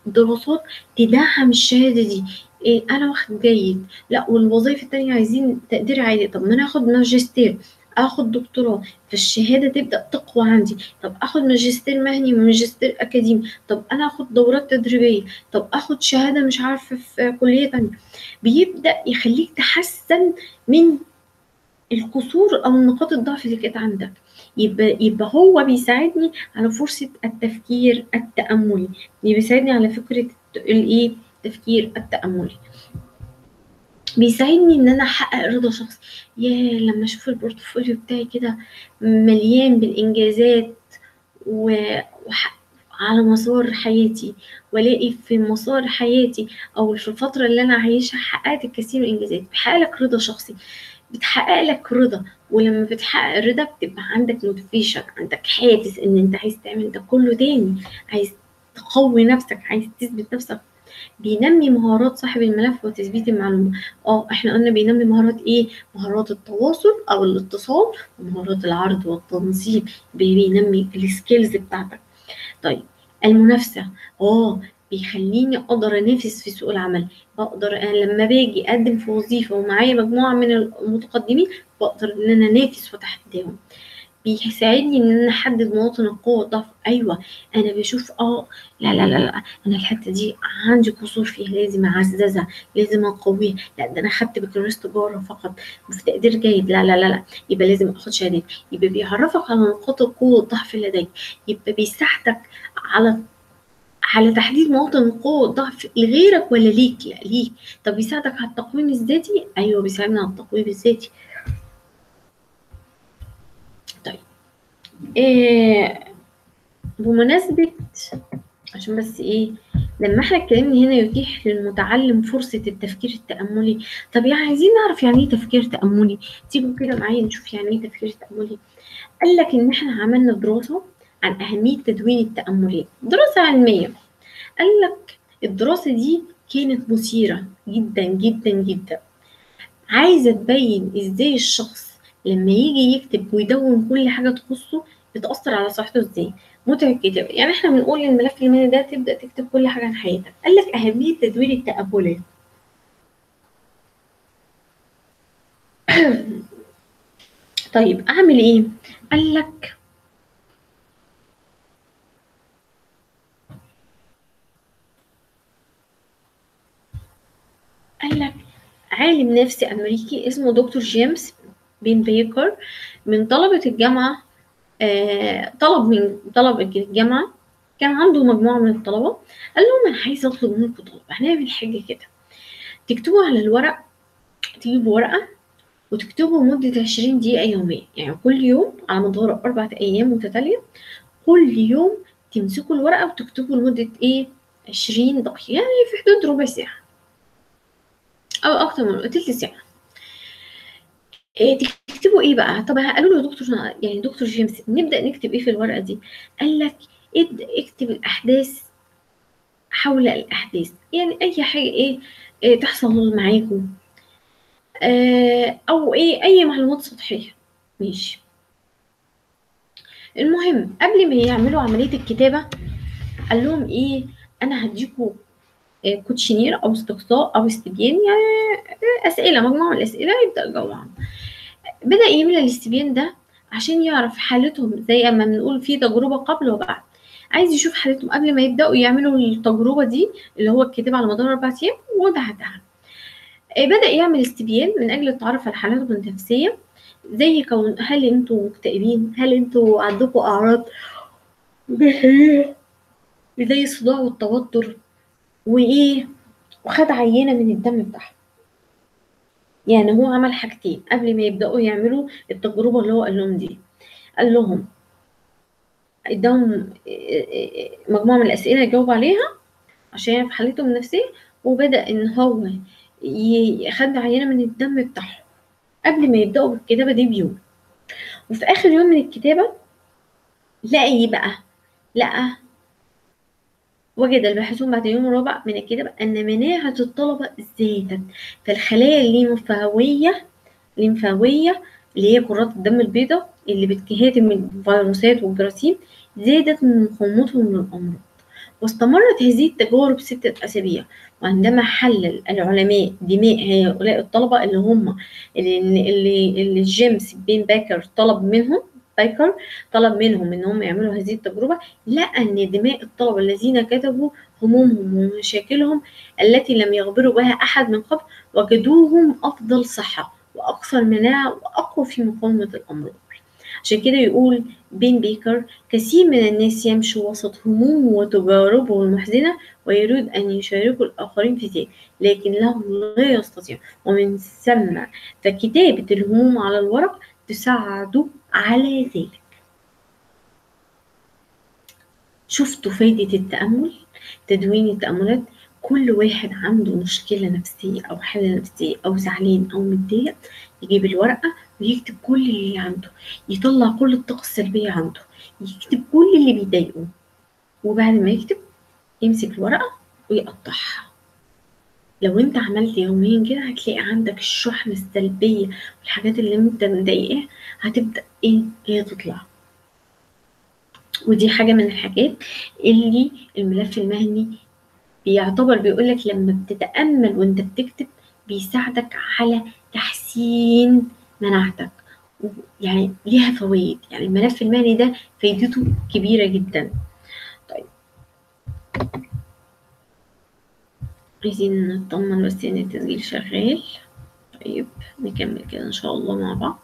[SPEAKER 1] دراسات تدعم الشهادة دي إيه أنا واخد جيد لأ والوظايف التانية عايزين تقدير عالي طب ما أنا آخد ماجستير آخد دكتوراه فالشهادة تبدأ تقوى عندي طب آخد ماجستير مهني وماجستير أكاديمي طب أنا آخد دورات تدريبية طب آخد شهادة مش عارفة في كلية تانية بيبدأ يخليك تحسن من القصور أو نقاط الضعف اللي كانت عندك يبقى يبقى هو بيساعدني على فرصة التفكير التأملي بيساعدني على فكرة الإيه التفكير التأملي بيساعدني ان انا احقق رضا شخصي ياه لما اشوف البورتفوليو بتاعي كده مليان بالانجازات و... وح... على مسار حياتي والاقي في مسار حياتي او في الفتره اللي انا عايشها حققت الكثير من الانجازات بيحقق لك رضا شخصي بتحقق لك رضا ولما بتحقق الرضا بتبقى عندك موتيفيشن عندك حافز ان انت عايز تعمل ده كله تاني عايز تقوي نفسك عايز تثبت نفسك بينمي مهارات صاحب الملف وتثبيت المعلومة اه احنا قلنا بينمي مهارات ايه مهارات التواصل او الاتصال ومهارات العرض والتنظيم بينمي السكيلز بتاعتك طيب المنافسة اه بيخليني اقدر انافس في سوق العمل بقدر أنا لما باجي اقدم في وظيفة ومعايا مجموعة من المتقدمين بقدر ان انا انافس واتحداهم بيساعدني ان انا احدد مواطن القوه والضعف ايوه انا بشوف اه لا لا لا لا انا الحته دي عندي قصور فيها لازم اعززها لازم اقويها لا ده انا خدت بكالوريوس تجاره فقط في تقدير جيد لا لا لا لا يبقى لازم اخد شهادات يبقى بيعرفك على نقاط القوه والضعف اللي لديك يبقى بيساعدك على على تحديد مواطن القوة والضعف لغيرك ولا ليك؟ لا ليك، طب بيساعدك على التقويم الذاتي؟ أيوه بيساعدنا على التقويم الذاتي. طيب إيه بمناسبة عشان بس ايه لما احنا اتكلمنا هنا يتيح للمتعلم فرصة التفكير التأملي طب يعني عايزين نعرف يعني ايه تفكير تأملي تيجوا كده معايا نشوف يعني ايه تفكير تأملي قال لك ان احنا عملنا دراسة عن أهمية تدوين التأملات دراسة علمية قال لك الدراسة دي كانت مثيرة جدا جدا جدا عايزة تبين ازاي الشخص لما يجي يكتب ويدون كل حاجة تخصه بتأثر على صحته ازاي متعة الكتابة يعني احنا بنقول الملف المالي ده تبدأ تكتب كل حاجة عن حياتك قال لك أهمية تدوين التأملات طيب أعمل إيه؟ قال لك قال لك عالم نفسي أمريكي اسمه دكتور جيمس بين بيكر من طلبة الجامعة آه طلب من طلب الجامعة كان عنده مجموعة من الطلبة قال لهم أنا عايز أطلب منكم طلب هنعمل حاجة كده تكتبوا على الورق تجيبوا ورقة وتكتبوا مدة عشرين دقيقة يوميا يعني كل يوم على مدار أربعة أيام متتالية كل يوم تمسكوا الورقة وتكتبوا لمدة إيه عشرين دقيقة يعني في حدود ربع ساعة أو أكتر من تلت ساعة إيه تكتبوا ايه بقى طب قالوا له دكتور يعني دكتور جيمس نبدا نكتب ايه في الورقه دي قال لك ابدا اكتب الاحداث حول الاحداث يعني اي حاجه ايه, إيه تحصل معاكم آه او ايه اي معلومات سطحيه ماشي المهم قبل ما يعملوا عمليه الكتابه قال لهم ايه انا هديكوا إيه كوتشينير او استقصاء او استبيان يعني اسئله مجموعه من الاسئله يبدا يجاوب عنها بدأ يملى الاستبيان ده عشان يعرف حالتهم زي ما بنقول في تجربة قبل وبعد عايز يشوف حالتهم قبل ما يبدأوا يعملوا التجربة دي اللي هو الكتاب على مدار أربع أيام وبعدها بدأ يعمل استبيان من أجل التعرف على حالتهم النفسية زي كون هل انتوا مكتئبين هل انتوا عندكم أعراض زي الصداع والتوتر وإيه وخد عينة من الدم بتاعهم يعني هو عمل حاجتين قبل ما يبدأوا يعملوا التجربة اللي هو قال لهم دي قال لهم اداهم مجموعة من الأسئلة يجاوب عليها عشان يعرف حالتهم النفسية وبدأ إن هو ياخد عينة من الدم بتاعهم قبل ما يبدأوا بالكتابة دي بيوم وفي آخر يوم من الكتابة لقى إيه بقى؟ لقى وجد الباحثون بعد اليوم الرابع من الكتاب أن مناعة الطلبة زادت فالخلايا الليمفاوية الليمفاوية اللي هي كرات الدم البيضاء اللي بتهاجم الفيروسات والجراثيم زادت من مقاومتهم للأمراض واستمرت هذه التجارب ستة أسابيع وعندما حلل العلماء دماء هؤلاء الطلبة اللي هم اللي, اللي, اللي جيمس بين باكر طلب منهم بايكر طلب منهم ان هم يعملوا هذه التجربة لقى ان دماء الطلبة الذين كتبوا همومهم ومشاكلهم التي لم يخبروا بها احد من قبل وجدوهم افضل صحة واكثر مناعة واقوى في مقاومة الامراض عشان كده يقول بين بيكر كثير من الناس يمشوا وسط همومه وتجاربه المحزنة ويريد أن يشاركوا الآخرين في ذلك لكنه لا يستطيع ومن ثم فكتابة الهموم على الورق تساعده على ذلك شفتوا فايدة التأمل تدوين التأملات كل واحد عنده مشكلة نفسية أو حالة نفسية أو زعلان أو متضايق يجيب الورقة ويكتب كل اللي عنده يطلع كل الطاقة السلبية عنده يكتب كل اللي بيضايقه وبعد ما يكتب يمسك الورقة ويقطعها لو انت عملت يوميا كده هتلاقي عندك الشحنة السلبية والحاجات اللي انت مضايقاها هتبدأ ايه هي تطلع ودي حاجة من الحاجات اللي الملف المهني بيعتبر بيقولك لما بتتأمل وانت بتكتب بيساعدك على تحسين مناعتك يعني ليها فوائد يعني الملف المهني ده فايدته كبيرة جدا طيب عايزين نطمن بس ان التسجيل شغال طيب نكمل كده ان شاء الله مع بعض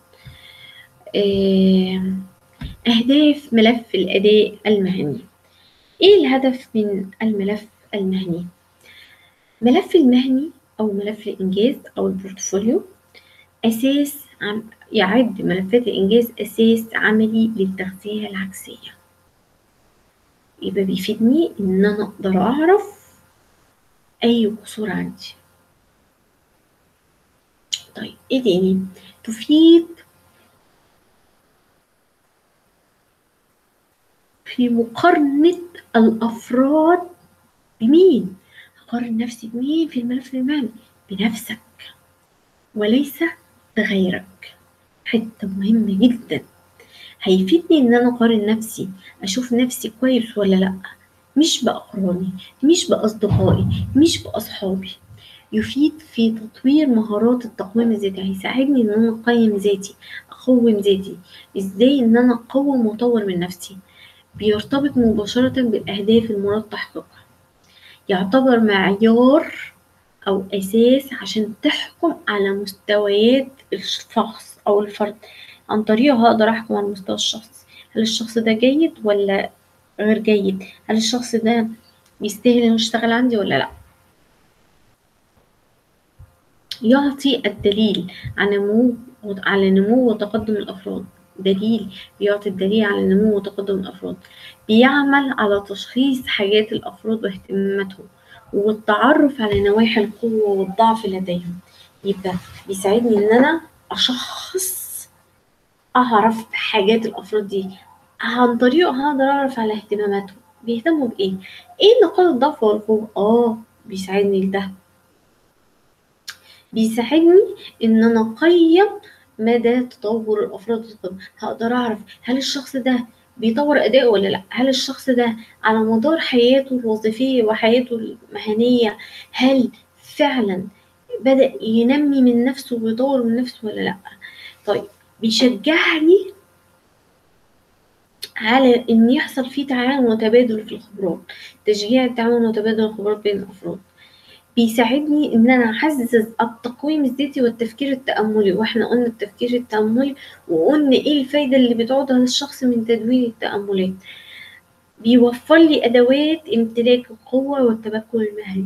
[SPEAKER 1] اهداف ملف الاداء المهني ايه الهدف من الملف المهني ملف المهني او ملف الانجاز او البورتفوليو اساس عم يعد ملفات الانجاز اساس عملي للتغذيه العكسيه يبقى بيفيدني ان انا اقدر اعرف اي قصور عندي طيب ايه تاني تفيد في مقارنة الأفراد بمين؟ أقارن نفسي بمين في الملف المهني؟ بنفسك وليس بغيرك حتة مهمة جدا هيفيدني إن أنا أقارن نفسي أشوف نفسي كويس ولا لأ مش بأقراني مش بأصدقائي مش بأصحابي يفيد في تطوير مهارات التقويم الذاتي هيساعدني ان انا اقيم ذاتي اقوم ذاتي ازاي ان انا اقوم واطور من نفسي بيرتبط مباشرة بالاهداف المراد تحقيقها يعتبر معيار او اساس عشان تحكم على مستويات الشخص او الفرد عن طريقه هقدر احكم على مستوى الشخص هل الشخص ده جيد ولا غير جيد هل الشخص ده يستاهل انه يشتغل عندي ولا لا يعطي الدليل على نمو على نمو وتقدم الافراد دليل بيعطي الدليل على نمو وتقدم الافراد بيعمل على تشخيص حاجات الافراد واهتماماتهم والتعرف على نواحي القوة والضعف لديهم يبقى بيساعدني ان انا اشخص اعرف حاجات الافراد دي عن طريقه هقدر اعرف على اهتماماتهم بيهتموا بايه ايه نقاط الضعف والقوة اه بيساعدني لده بيساعدني ان انا اقيم مدى تطور الافراد هقدر اعرف هل الشخص ده بيطور اداؤه ولا لا هل الشخص ده على مدار حياته الوظيفيه وحياته المهنيه هل فعلا بدا ينمي من نفسه ويطور من نفسه ولا لا طيب بيشجعني على ان يحصل فيه تعاون وتبادل في الخبرات تشجيع التعاون وتبادل الخبرات بين الافراد بيساعدني ان انا اعزز التقويم الذاتي والتفكير التاملي واحنا قلنا التفكير التاملي وقلنا ايه الفايده اللي بتعودها للشخص من تدوين التاملات بيوفر لي ادوات امتلاك القوه والتمكن المهني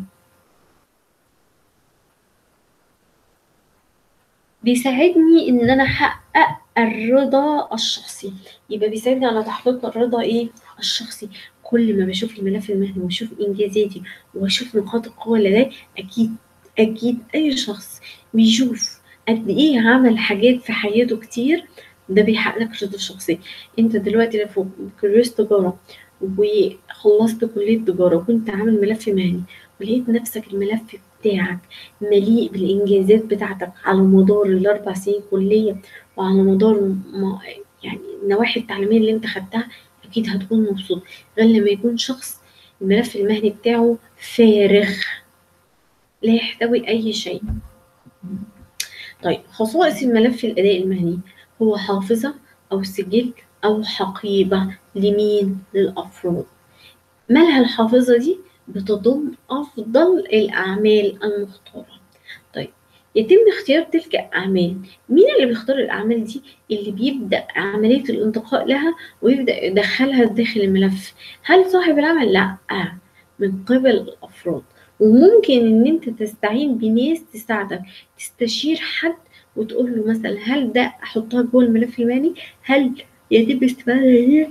[SPEAKER 1] بيساعدني ان انا احقق الرضا الشخصي يبقى بيساعدني على تحقيق الرضا ايه الشخصي كل ما بشوف الملف المهني واشوف انجازاتي واشوف نقاط القوه اللي لدي اكيد اكيد اي شخص بيشوف قد ايه عمل حاجات في حياته كتير ده بيحقق لك رضا شخصي انت دلوقتي لو كريس تجاره وخلصت كليه تجاره وكنت عامل ملف مهني ولقيت نفسك الملف بتاعك مليء بالانجازات بتاعتك على مدار الاربع سنين كليه وعلى مدار ما يعني النواحي التعليميه اللي انت خدتها اكيد هتكون مبسوط غير لما يكون شخص الملف المهني بتاعه فارغ لا يحتوي أي شيء طيب خصائص الملف الأداء المهني هو حافظة أو سجل أو حقيبة لمين؟ للأفراد مالها الحافظة دي؟ بتضم أفضل الأعمال المختارة طيب يتم اختيار تلك الأعمال مين اللي بيختار الأعمال دي؟ اللي بيبدأ عملية الانتقاء لها ويبدأ يدخلها داخل الملف هل صاحب العمل؟ لا من قبل الأفراد وممكن إن أنت تستعين بناس تساعدك تستشير حد وتقول له مثلا هل ده أحطها جوه الملف المالي؟ هل يتم استفادة هي؟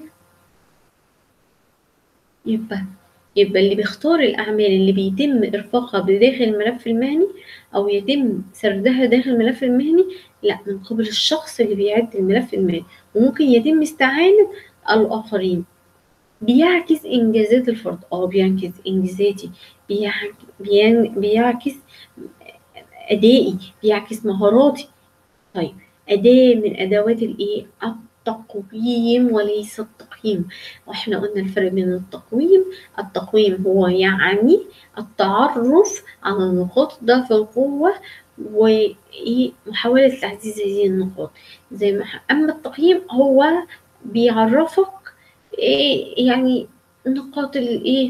[SPEAKER 1] يبقى يبقى اللي بيختار الأعمال اللي بيتم إرفاقها بداخل الملف المهني أو يتم سردها داخل الملف المهني لا من قبل الشخص اللي بيعد الملف المالي وممكن يتم استعانة الآخرين بيعكس إنجازات الفرد اه بيعكس إنجازاتي بيعكس, بيعكس أدائي بيعكس مهاراتي طيب أداة من أدوات الإيه؟ التقويم وليس التقييم واحنا قلنا الفرق بين التقويم التقويم هو يعني التعرف على نقاط ضعف القوة ومحاولة تعزيز هذه النقاط زي ما أما التقييم هو بيعرفك إيه يعني نقاط الإيه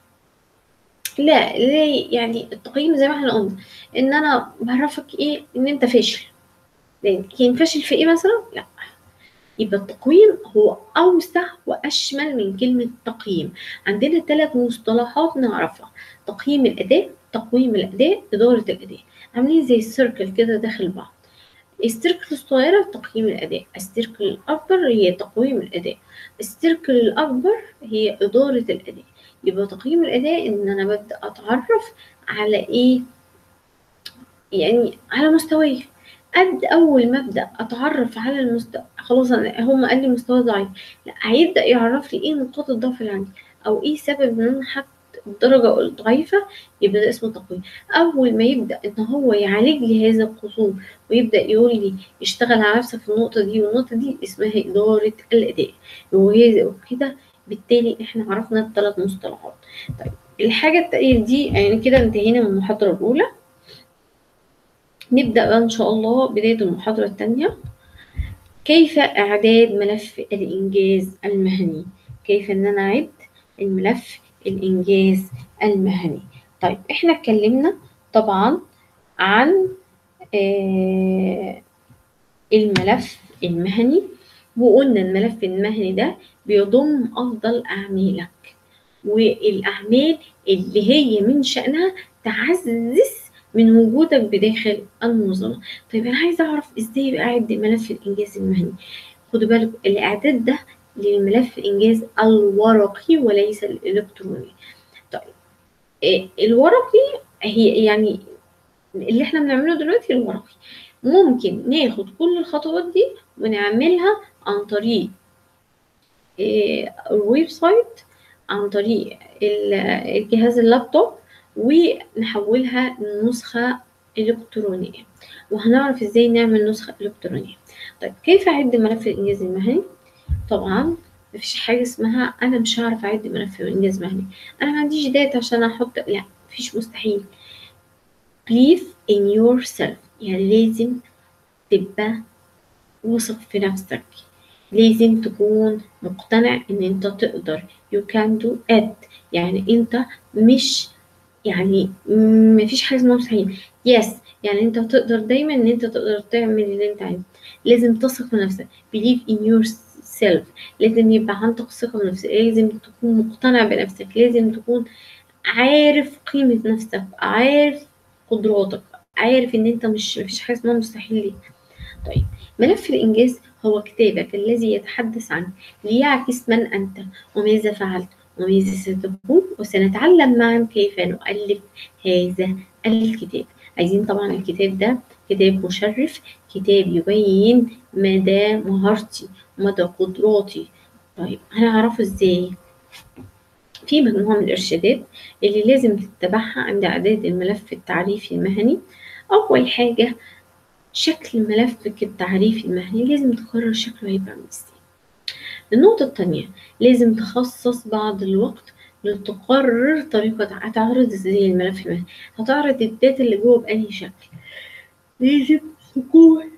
[SPEAKER 1] لا ليه يعني التقييم زي ما احنا قلنا ان انا بعرفك ايه ان انت فاشل لكن فاشل في ايه مثلا لا يبقى التقويم هو أوسع وأشمل من كلمة تقييم عندنا ثلاث مصطلحات نعرفها تقييم الأداء تقويم الأداء إدارة الأداء عاملين زي السيركل كده داخل بعض السيركل الصغيرة تقييم الأداء السيركل الأكبر هي تقويم الأداء السيركل الأكبر هي إدارة الأداء يبقى تقييم الأداء إن أنا ببدأ أتعرف على إيه يعني على مستواي قد اول ما ابدا اتعرف على المستوى خلاص انا هم قال لي مستوى ضعيف لا هيبدا يعرف لي ايه نقاط الضعف اللي عندي او ايه سبب ان انا حتى الدرجة الضعيفة يبقى ده اسمه تقويم أول ما يبدأ إن هو يعالج لي هذا القصور ويبدأ يقول لي اشتغل على نفسك في النقطة دي والنقطة دي اسمها إدارة الأداء وهي وكده بالتالي إحنا عرفنا الثلاث مصطلحات طيب الحاجة التانية دي يعني كده انتهينا من المحاضرة الأولى نبدأ بقى إن شاء الله بداية المحاضرة الثانية كيف إعداد ملف الإنجاز المهني كيف إن أنا أعد الملف الإنجاز المهني طيب إحنا اتكلمنا طبعا عن آه الملف المهني وقلنا الملف المهني ده بيضم أفضل أعمالك والأعمال اللي هي من شأنها تعزز من وجودك بداخل المنظمة طيب أنا عايزة أعرف إزاي أعد ملف الإنجاز المهني خدوا بالك الإعداد ده للملف الإنجاز الورقي وليس الإلكتروني طيب إيه الورقي هي يعني اللي احنا بنعمله دلوقتي الورقي ممكن ناخد كل الخطوات دي ونعملها عن طريق إيه الويب سايت عن طريق الجهاز اللابتوب ونحولها لنسخة إلكترونية وهنعرف إزاي نعمل نسخة إلكترونية طيب كيف أعد ملف الإنجاز المهني؟ طبعا مفيش حاجة اسمها أنا مش هعرف أعد ملف الإنجاز المهني أنا ما عنديش داتا عشان أحط لا مفيش مستحيل believe in yourself يعني لازم تبقى واثق في نفسك لازم تكون مقتنع ان انت تقدر you can do it يعني انت مش يعني مفيش حاجه اسمها مستحيل يس يعني انت تقدر دايما ان انت تقدر تعمل اللي انت عايزه لازم تثق في نفسك believe in yourself لازم يبقى عندك ثقه بنفسك لازم تكون مقتنع بنفسك لازم تكون عارف قيمه نفسك عارف قدراتك عارف ان انت مش مفيش حاجه اسمها مستحيل ليك طيب ملف الانجاز هو كتابك الذي يتحدث عنك ليعكس من انت وماذا فعلت وماذا ستكون وسنتعلم معا كيف نؤلف هذا الكتاب عايزين طبعا الكتاب ده كتاب مشرف كتاب يبين مدى مهارتي ومدى قدراتي طيب هنعرفه ازاي في مجموعة من الإرشادات اللي لازم تتبعها عند إعداد الملف التعريفي المهني أول حاجة شكل ملفك التعريفي المهني لازم تقرر شكله هيبقى عامل ازاي النقطة التانية لازم تخصص بعض الوقت لتقرر طريقة هتعرض ازاي الملف المهني هتعرض الداتا اللي جوه بأنهي شكل لازم تكون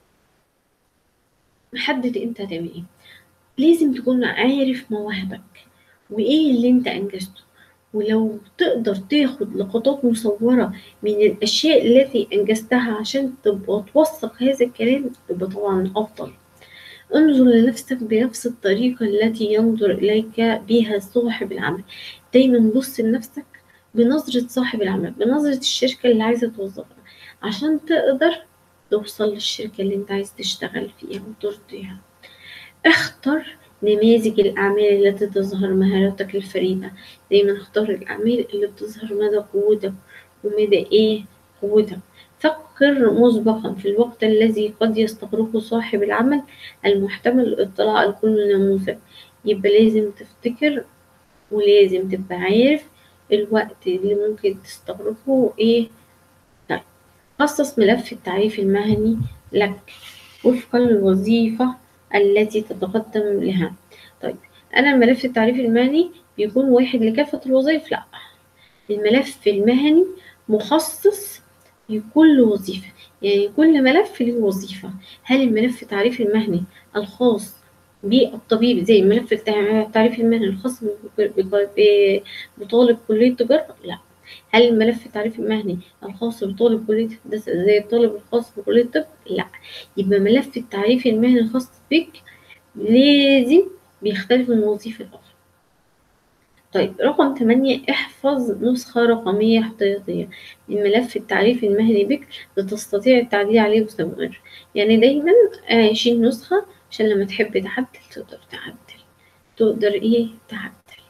[SPEAKER 1] محدد انت هتعمل ايه لازم تكون عارف مواهبك وايه اللي انت انجزته ولو تقدر تاخد لقطات مصورة من الأشياء التي أنجزتها عشان تبقى توثق هذا الكلام يبقى طبعا أفضل انظر لنفسك بنفس الطريقة التي ينظر إليك بها صاحب العمل دايما بص لنفسك بنظرة صاحب العمل بنظرة الشركة اللي عايزة توظفها عشان تقدر توصل للشركة اللي انت عايز تشتغل فيها وترضيها اختر نماذج الأعمال التي تظهر مهاراتك الفريدة دايما اختار الأعمال اللي بتظهر مدى قوتك ومدى ايه قوتك فكر مسبقا في الوقت الذي قد يستغرقه صاحب العمل المحتمل الاطلاع على كل نموذج يبقى لازم تفتكر ولازم تبقى عارف الوقت اللي ممكن تستغرقه ايه طيب خصص ملف التعريف المهني لك وفقا للوظيفة التي تتقدم لها طيب أنا الملف التعريف المهني بيكون واحد لكافة الوظائف لأ الملف المهني مخصص لكل وظيفة يعني كل ملف له وظيفة هل الملف التعريف المهني الخاص بالطبيب زي ملف التعريف المهني الخاص بطالب كلية تجارة لا هل الملف التعريف المهني الخاص بطالب كلية هندسة زي الطالب الخاص بكلية الطب لا يبقى ملف التعريف المهني الخاص بك لازم بيختلف من وظيفة لأخرى طيب رقم تمانية احفظ نسخة رقمية احتياطية من ملف التعريف المهني بك لتستطيع التعديل عليه باستمرار يعني دايما عشرين نسخة عشان لما تحب تعدل تقدر تعدل تقدر ايه تعدل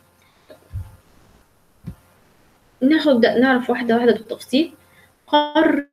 [SPEAKER 1] ناخد نعرف واحدة واحدة بالتفصيل قرر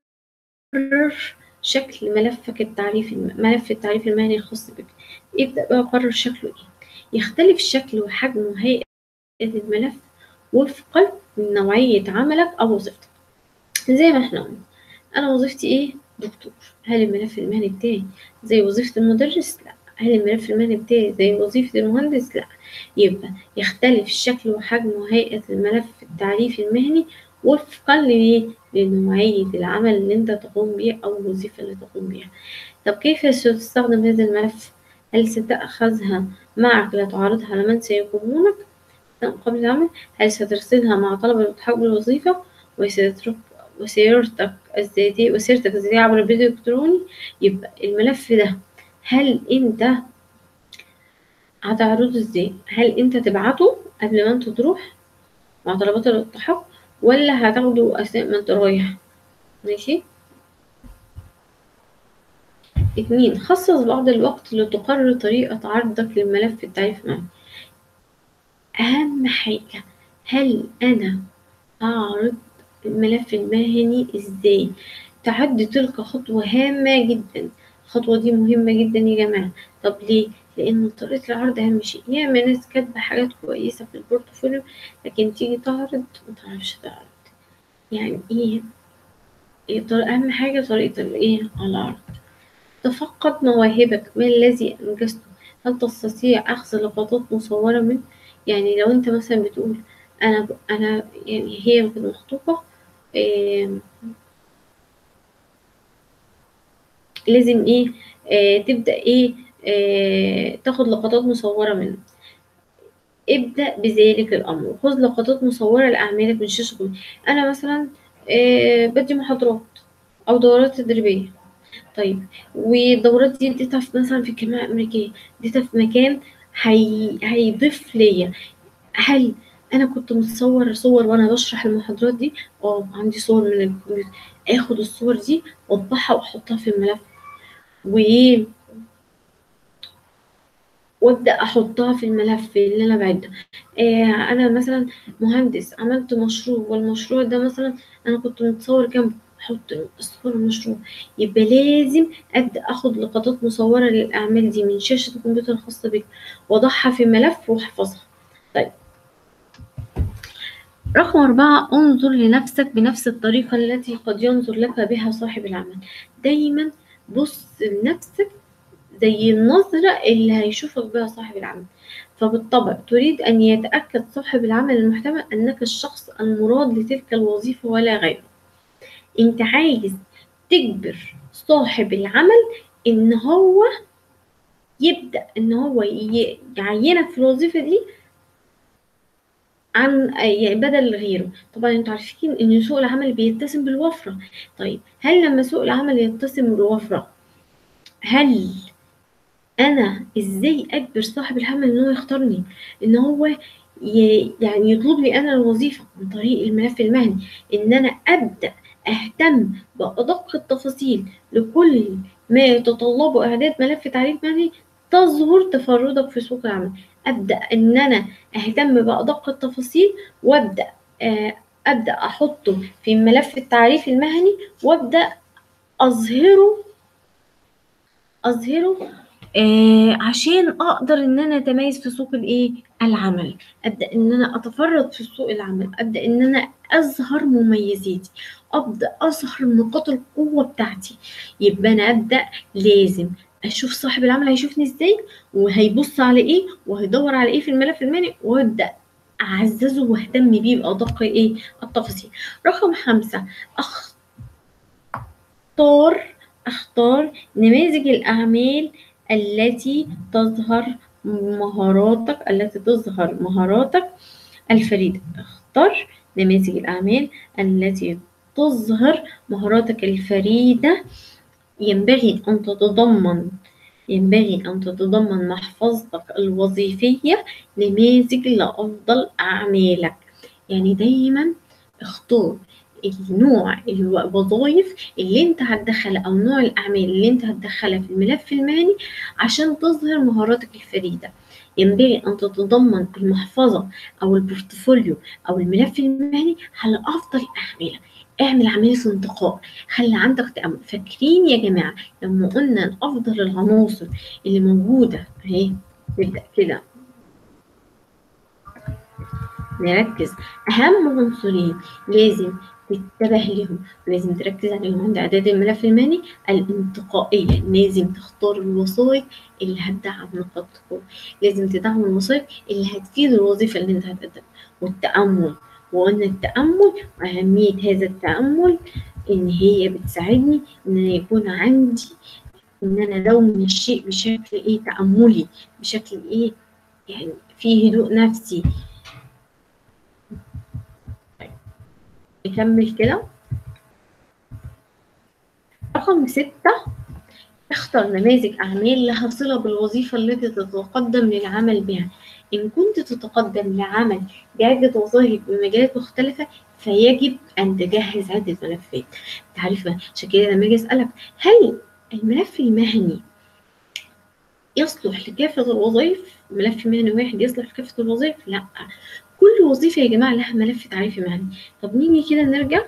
[SPEAKER 1] شكل ملفك التعريف ملف التعريف المهني الخاص بك ابدأ بقى قرر شكله ايه يختلف الشكل وحجم وهيئة الملف وفقا لنوعية عملك أو وظيفتك زي ما احنا قلنا أنا وظيفتي ايه دكتور هل الملف المهني بتاعي زي وظيفة المدرس لا هل الملف المهني بتاعي زي وظيفة المهندس لا يبقى يختلف الشكل وحجم وهيئة الملف التعريفي المهني وفقا لنوعية العمل اللي انت تقوم به أو الوظيفة اللي تقوم بها طب كيف ستستخدم هذا الملف هل ستأخذها معك لتعرضها لمن سيقومونك قبل العمل هل سترسلها مع طلب الالتحاق بالوظيفة وستترك وسيرتك الذاتية وسيرتك الذاتية عبر البريد الإلكتروني يبقى الملف ده هل أنت هتعرضه ازاي هل انت تبعته قبل ما انت تروح مع طلبات الالتحاق ولا هتاخده اثناء ما انت رايح ماشي اتنين خصص بعض الوقت لتقرر طريقة عرضك للملف التعريف معي أهم حاجة هل أنا أعرض الملف المهني إزاي تعد تلك خطوة هامة جدا الخطوة دي مهمة جدا يا جماعة طب ليه؟ لأن طريقة العرض أهم شيء ياما ناس كاتبة حاجات كويسة في البورتفوليو لكن تيجي تعرض متعرفش تعرض يعني إيه؟ إيه أهم حاجة طريقة الإيه؟ العرض تفقد مواهبك ما الذي أنجزته هل تستطيع أخذ لقطات مصورة منه يعني لو أنت مثلا بتقول أنا أنا يعني هي كانت مخطوبة إيه لازم إيه آه تبدأ إيه آه تاخد لقطات مصورة منه ابدأ بذلك الأمر خذ لقطات مصورة لأعمالك من شاشة أنا مثلا آه بدي محاضرات أو دورات تدريبية طيب والدورات دي اديتها في مثلا في الجامعة الأمريكية اديتها في مكان هي... هيضيف ليا هل أنا كنت متصور صور وأنا بشرح المحاضرات دي اه عندي صور من الكمبيوتر آخد الصور دي وأطبعها وأحطها في الملف وإيه وابدا احطها في الملف اللي انا بعده آه انا مثلا مهندس عملت مشروع والمشروع ده مثلا انا كنت متصور جنبه احط صور المشروع يبقى لازم ابدا اخد لقطات مصوره للاعمال دي من شاشه الكمبيوتر الخاصه بك واضعها في ملف واحفظها طيب رقم أربعة انظر لنفسك بنفس الطريقة التي قد ينظر لك بها صاحب العمل دايما بص لنفسك زي النظرة اللي هيشوفك بها صاحب العمل فبالطبع تريد أن يتأكد صاحب العمل المحتمل أنك الشخص المراد لتلك الوظيفة ولا غيره أنت عايز تجبر صاحب العمل إن هو يبدأ إن هو ي- يعينك في الوظيفة دي عن يعني بدل غيره طبعا انتوا عارفين ان سوق العمل بيتسم بالوفرة طيب هل لما سوق العمل يتسم بالوفرة هل انا ازاي اجبر صاحب العمل ان هو يختارني ان هو ي- يعني يطلب لي انا الوظيفة عن طريق الملف المهني ان انا ابدأ اهتم بأدق التفاصيل لكل ما يتطلبه اعداد ملف تعريف مهني تظهر تفردك في سوق العمل ابدأ ان انا اهتم بأدق التفاصيل وابدأ آه، ابدأ احطه في ملف التعريف المهني وابدأ اظهره اظهره آه عشان اقدر ان انا اتميز في سوق الايه العمل ابدا ان انا اتفرد في سوق العمل ابدا ان انا اظهر مميزاتي ابدا اظهر نقاط القوه بتاعتي يبقى انا ابدا لازم اشوف صاحب العمل هيشوفني ازاي وهيبص على ايه وهيدور على ايه في الملف المالي وابدا اعززه واهتم بيه بادق ايه التفاصيل رقم خمسة اختار اختار نماذج الاعمال التي تظهر مهاراتك التي تظهر مهاراتك الفريدة اختر نماذج الأعمال التي تظهر مهاراتك الفريدة ينبغي أن تتضمن ينبغي أن تتضمن محفظتك الوظيفية نماذج لأفضل أعمالك يعني دايما اختار النوع الوظائف اللي انت هتدخلها او نوع الاعمال اللي انت هتدخلها في الملف المهني عشان تظهر مهاراتك الفريده ينبغي ان تتضمن المحفظه او البورتفوليو او الملف المهني على افضل اعمالك اعمل عملية انتقاء خلي عندك تأمل فاكرين يا جماعة لما قلنا إن أفضل العناصر اللي موجودة أهي نبدأ كده نركز أهم عنصرين لازم تنتبه لهم لازم تركز عليهم عند إعداد الملف المهني الانتقائية لازم تختار الوظائف اللي هتدعم نقاط القوة لازم تدعم الوظائف اللي هتفيد الوظيفة اللي أنت هتقدمها والتأمل وقلنا التأمل وأهمية هذا التأمل إن هي بتساعدني إن أنا يكون عندي إن أنا لون الشيء بشكل إيه تأملي بشكل إيه يعني فيه هدوء نفسي نكمل كده رقم ستة اختر نماذج أعمال لها صلة بالوظيفة التي تتقدم للعمل بها إن كنت تتقدم لعمل بعدة وظائف بمجالات مختلفة فيجب أن تجهز عدة ملفات تعرف عشان كده لما أجي أسألك هل الملف المهني يصلح لكافة الوظائف ملف مهني واحد يصلح لكافة الوظائف لا كل وظيفة يا جماعة لها ملف تعريفي مهني طب نيجي كده نرجع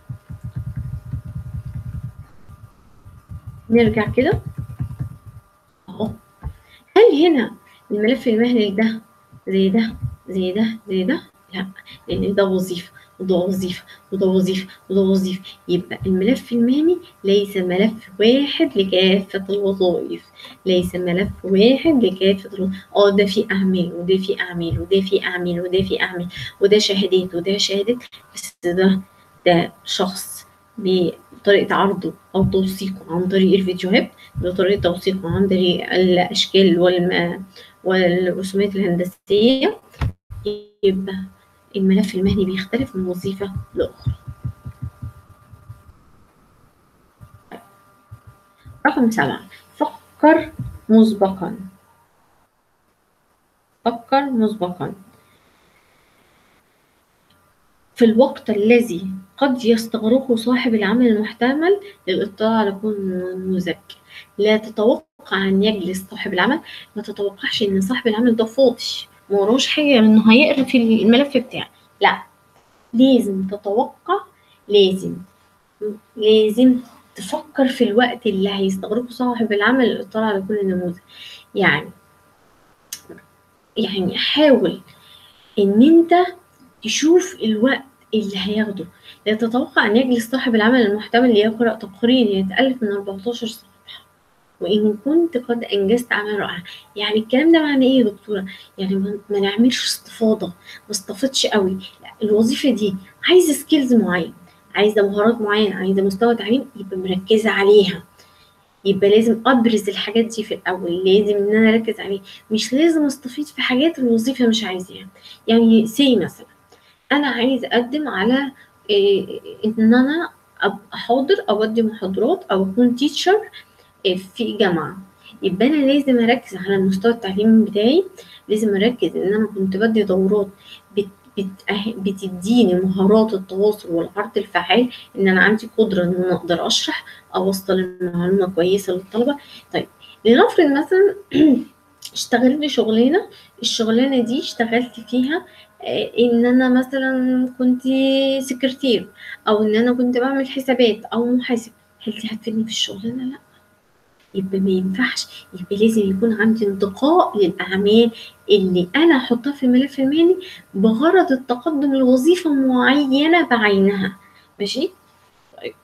[SPEAKER 1] نرجع كده اهو هل هنا الملف المهني ده زي ده زي ده زي ده لا لان ده وظيفه وده وظيفه وده وظيفه وده وظيفه يبقى الملف المهني ليس ملف واحد لكافه الوظائف ليس ملف واحد لكافه الوظائف اه ده فيه اعمال وده فيه اعمال وده فيه اعمال وده فيه اعمال وده شهادات وده شهادات بس ده ده شخص بطريقة عرضه أو توثيقه عن طريق الفيديوهات بطريقة توثيقه عن طريق الأشكال والم... والرسومات الهندسية يبقى الملف المهني بيختلف من وظيفة لأخرى رقم سبعة فكر مسبقا فكر مسبقا في الوقت الذي قد يستغرقه صاحب العمل المحتمل للاطلاع على كل نموذج لا تتوقع أن يجلس صاحب العمل ما تتوقعش إن صاحب العمل ده فاضي ما وراهوش حاجة إنه هيقرا في الملف بتاعه لا لازم تتوقع لازم لازم تفكر في الوقت اللي هيستغرقه صاحب العمل للاطلاع على كل نموذج يعني يعني حاول إن أنت تشوف الوقت اللي هياخده لا تتوقع أن يجلس صاحب العمل المحتمل ليقرأ تقرير يتألف من 14 صفحة وإن كنت قد أنجزت أعمال رائعة يعني الكلام ده معناه إيه يا دكتورة؟ يعني ما ما نعملش استفاضة ما استفدش قوي لا الوظيفة دي عايزة سكيلز معين عايزة مهارات معينة عايزة مستوى تعليم يبقى مركزة عليها يبقى لازم ابرز الحاجات دي في الاول لازم ان انا اركز عليه مش لازم استفيد في حاجات الوظيفه مش عايزاها يعني سي مثلا انا عايز اقدم على إيه ان انا ابقى حاضر او ادي محاضرات او اكون تيتشر في جامعه يبقى انا لازم اركز على المستوى التعليمي بتاعي لازم اركز ان انا كنت بدي دورات بت بت- بتديني مهارات التواصل والعرض الفعال ان انا عندي قدره ان انا اقدر اشرح اوصل المعلومه كويسه للطلبه طيب لنفرض مثلا اشتغلت شغلانه الشغلانه دي اشتغلت فيها آه، ان انا مثلا كنت سكرتير او ان انا كنت بعمل حسابات او محاسب هل دي هتفيدني في الشغلانه لا يبقى ما ينفعش يبقى لازم يكون عندي انتقاء للاعمال اللي انا احطها في الملف المهني بغرض التقدم لوظيفه معينه بعينها ماشي طيب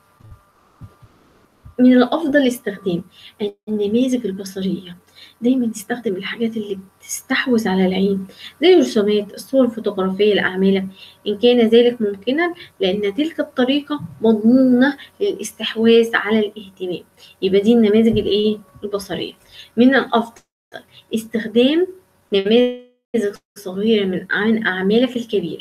[SPEAKER 1] من الافضل استخدام النماذج البصريه دايما نستخدم الحاجات اللي بتستحوذ على العين زي الرسومات الصور الفوتوغرافيه لاعمالك ان كان ذلك ممكنا لان تلك الطريقه مضمونه للاستحواذ على الاهتمام يبقى دي النماذج الايه البصريه من الافضل استخدام نماذج صغيره من عن اعمالك الكبيره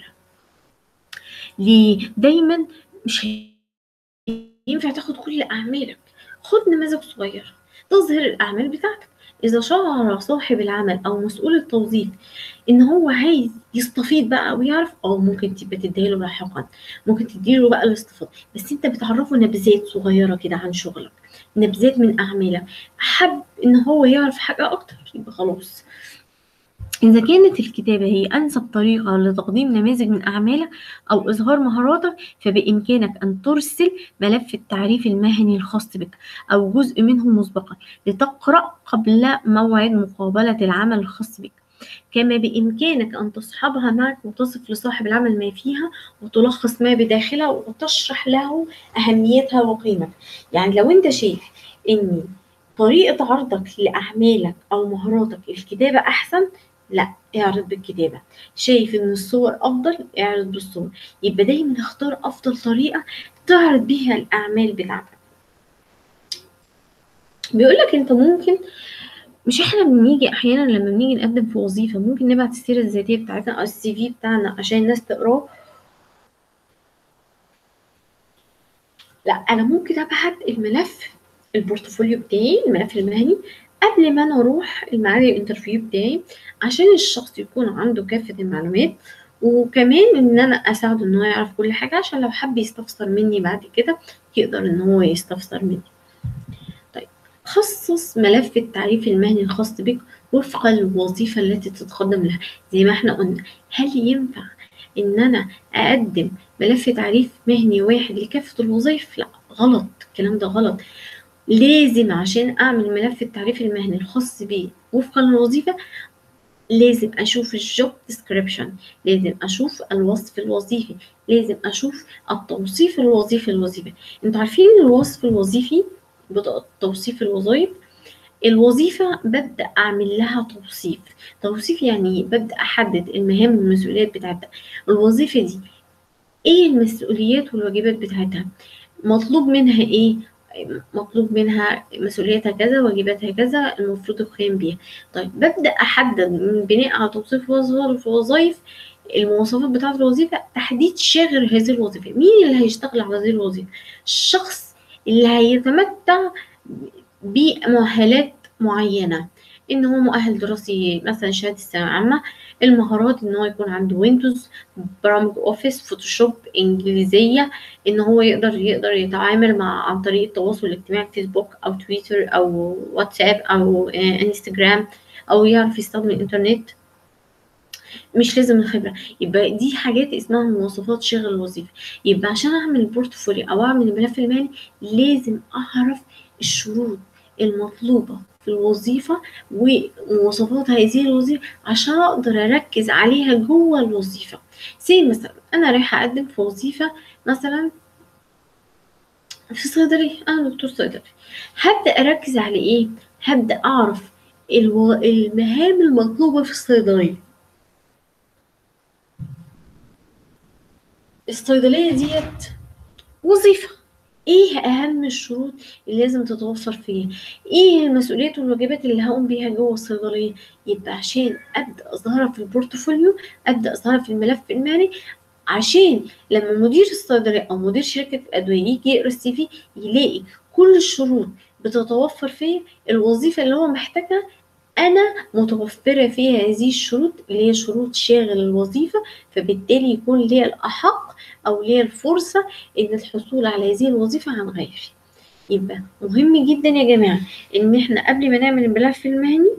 [SPEAKER 1] ليه دايما مش ينفع تاخد كل اعمالك خد نماذج صغيره تظهر الاعمال بتاعتك اذا شعر صاحب العمل او مسؤول التوظيف ان هو عايز يستفيد بقى ويعرف اه ممكن تبقى تديله لاحقا ممكن تديله بقى الاستفاضه بس انت بتعرفه نبذات صغيره كده عن شغلك نبذات من اعمالك حب ان هو يعرف حاجه اكتر يبقى خلاص إذا كانت الكتابة هي أنسب طريقة لتقديم نماذج من أعمالك أو إظهار مهاراتك فبإمكانك أن ترسل ملف التعريف المهني الخاص بك أو جزء منه مسبقا لتقرأ قبل موعد مقابلة العمل الخاص بك كما بإمكانك أن تصحبها معك وتصف لصاحب العمل ما فيها وتلخص ما بداخلها وتشرح له أهميتها وقيمتها يعني لو أنت شايف إن طريقة عرضك لأعمالك أو مهاراتك الكتابة أحسن لا اعرض بالكتابة شايف ان الصور افضل اعرض بالصور يبقى دايما اختار افضل طريقة تعرض بيها الاعمال بتاعتك بيقولك انت ممكن مش احنا بنيجي احيانا لما بنيجي نقدم في وظيفة ممكن نبعت السيرة الذاتية بتاعتنا او السي في بتاعنا عشان الناس تقراه لا انا ممكن ابعت الملف البورتفوليو بتاعي الملف المهني قبل ما انا اروح الميعاد الانترفيو بتاعي عشان الشخص يكون عنده كافة المعلومات وكمان ان انا اساعده ان هو يعرف كل حاجة عشان لو حب يستفسر مني بعد كده يقدر ان هو يستفسر مني طيب خصص ملف التعريف المهني الخاص بك وفق الوظيفة التي تتقدم لها زي ما احنا قلنا هل ينفع ان انا اقدم ملف تعريف مهني واحد لكافة الوظائف لا غلط الكلام ده غلط لازم عشان اعمل ملف التعريف المهني الخاص بي وفقا للوظيفه لازم اشوف الجوب ديسكريبشن لازم اشوف الوصف الوظيفي لازم اشوف التوصيف الوظيفي للوظيفه انتوا عارفين الوصف الوظيفي توصيف الوظائف الوظيفة ببدأ أعمل لها توصيف توصيف يعني ببدأ أحدد المهام والمسؤوليات بتاعتها الوظيفة دي إيه المسؤوليات والواجبات بتاعتها مطلوب منها إيه مطلوب منها مسؤوليتها كذا واجباتها كذا المفروض القيام بيها طيب ببدأ أحدد من بناء على توصيف الوظائف المواصفات بتاعة الوظيفة تحديد شاغر هذه الوظيفة مين اللي هيشتغل على هذه الوظيفة الشخص اللي هيتمتع بمؤهلات معينة ان هو مؤهل دراسي مثلا شهادة الثانوية عامة المهارات ان هو يكون عنده ويندوز برامج اوفيس فوتوشوب انجليزية ان هو يقدر يقدر يتعامل مع عن طريق التواصل الاجتماعي فيسبوك او تويتر او واتساب او انستجرام او يعرف يستخدم الانترنت مش لازم الخبرة يبقى دي حاجات اسمها مواصفات شغل الوظيفة يبقى عشان اعمل البورتفوليو او اعمل الملف المالي لازم اعرف الشروط المطلوبة في الوظيفة ومواصفات هذه الوظيفة عشان أقدر أركز عليها جوه الوظيفة زي مثلا أنا رايحة أقدم في وظيفة مثلا في صيدلية أنا دكتور صيدلي هبدأ أركز على إيه؟ هبدأ أعرف الو... المهام المطلوبة في الصيدلية الصيدلية ديت وظيفة ايه اهم الشروط اللي لازم تتوفر فيها ايه المسؤوليات والواجبات اللي هقوم بيها جوه الصيدليه يبقى عشان ابدا اظهرها في البورتفوليو ابدا اظهرها في الملف المالي عشان لما مدير الصيدليه او مدير شركه الادويه يجي يقرا السي في يلاقي كل الشروط بتتوفر فيا الوظيفه اللي هو محتاجها انا متوفره فيها هذه الشروط اللي هي شروط شاغل الوظيفه فبالتالي يكون ليا الاحق او ليا الفرصه ان الحصول على هذه الوظيفه عن غيري يبقى مهم جدا يا جماعه ان احنا قبل ما نعمل الملف المهني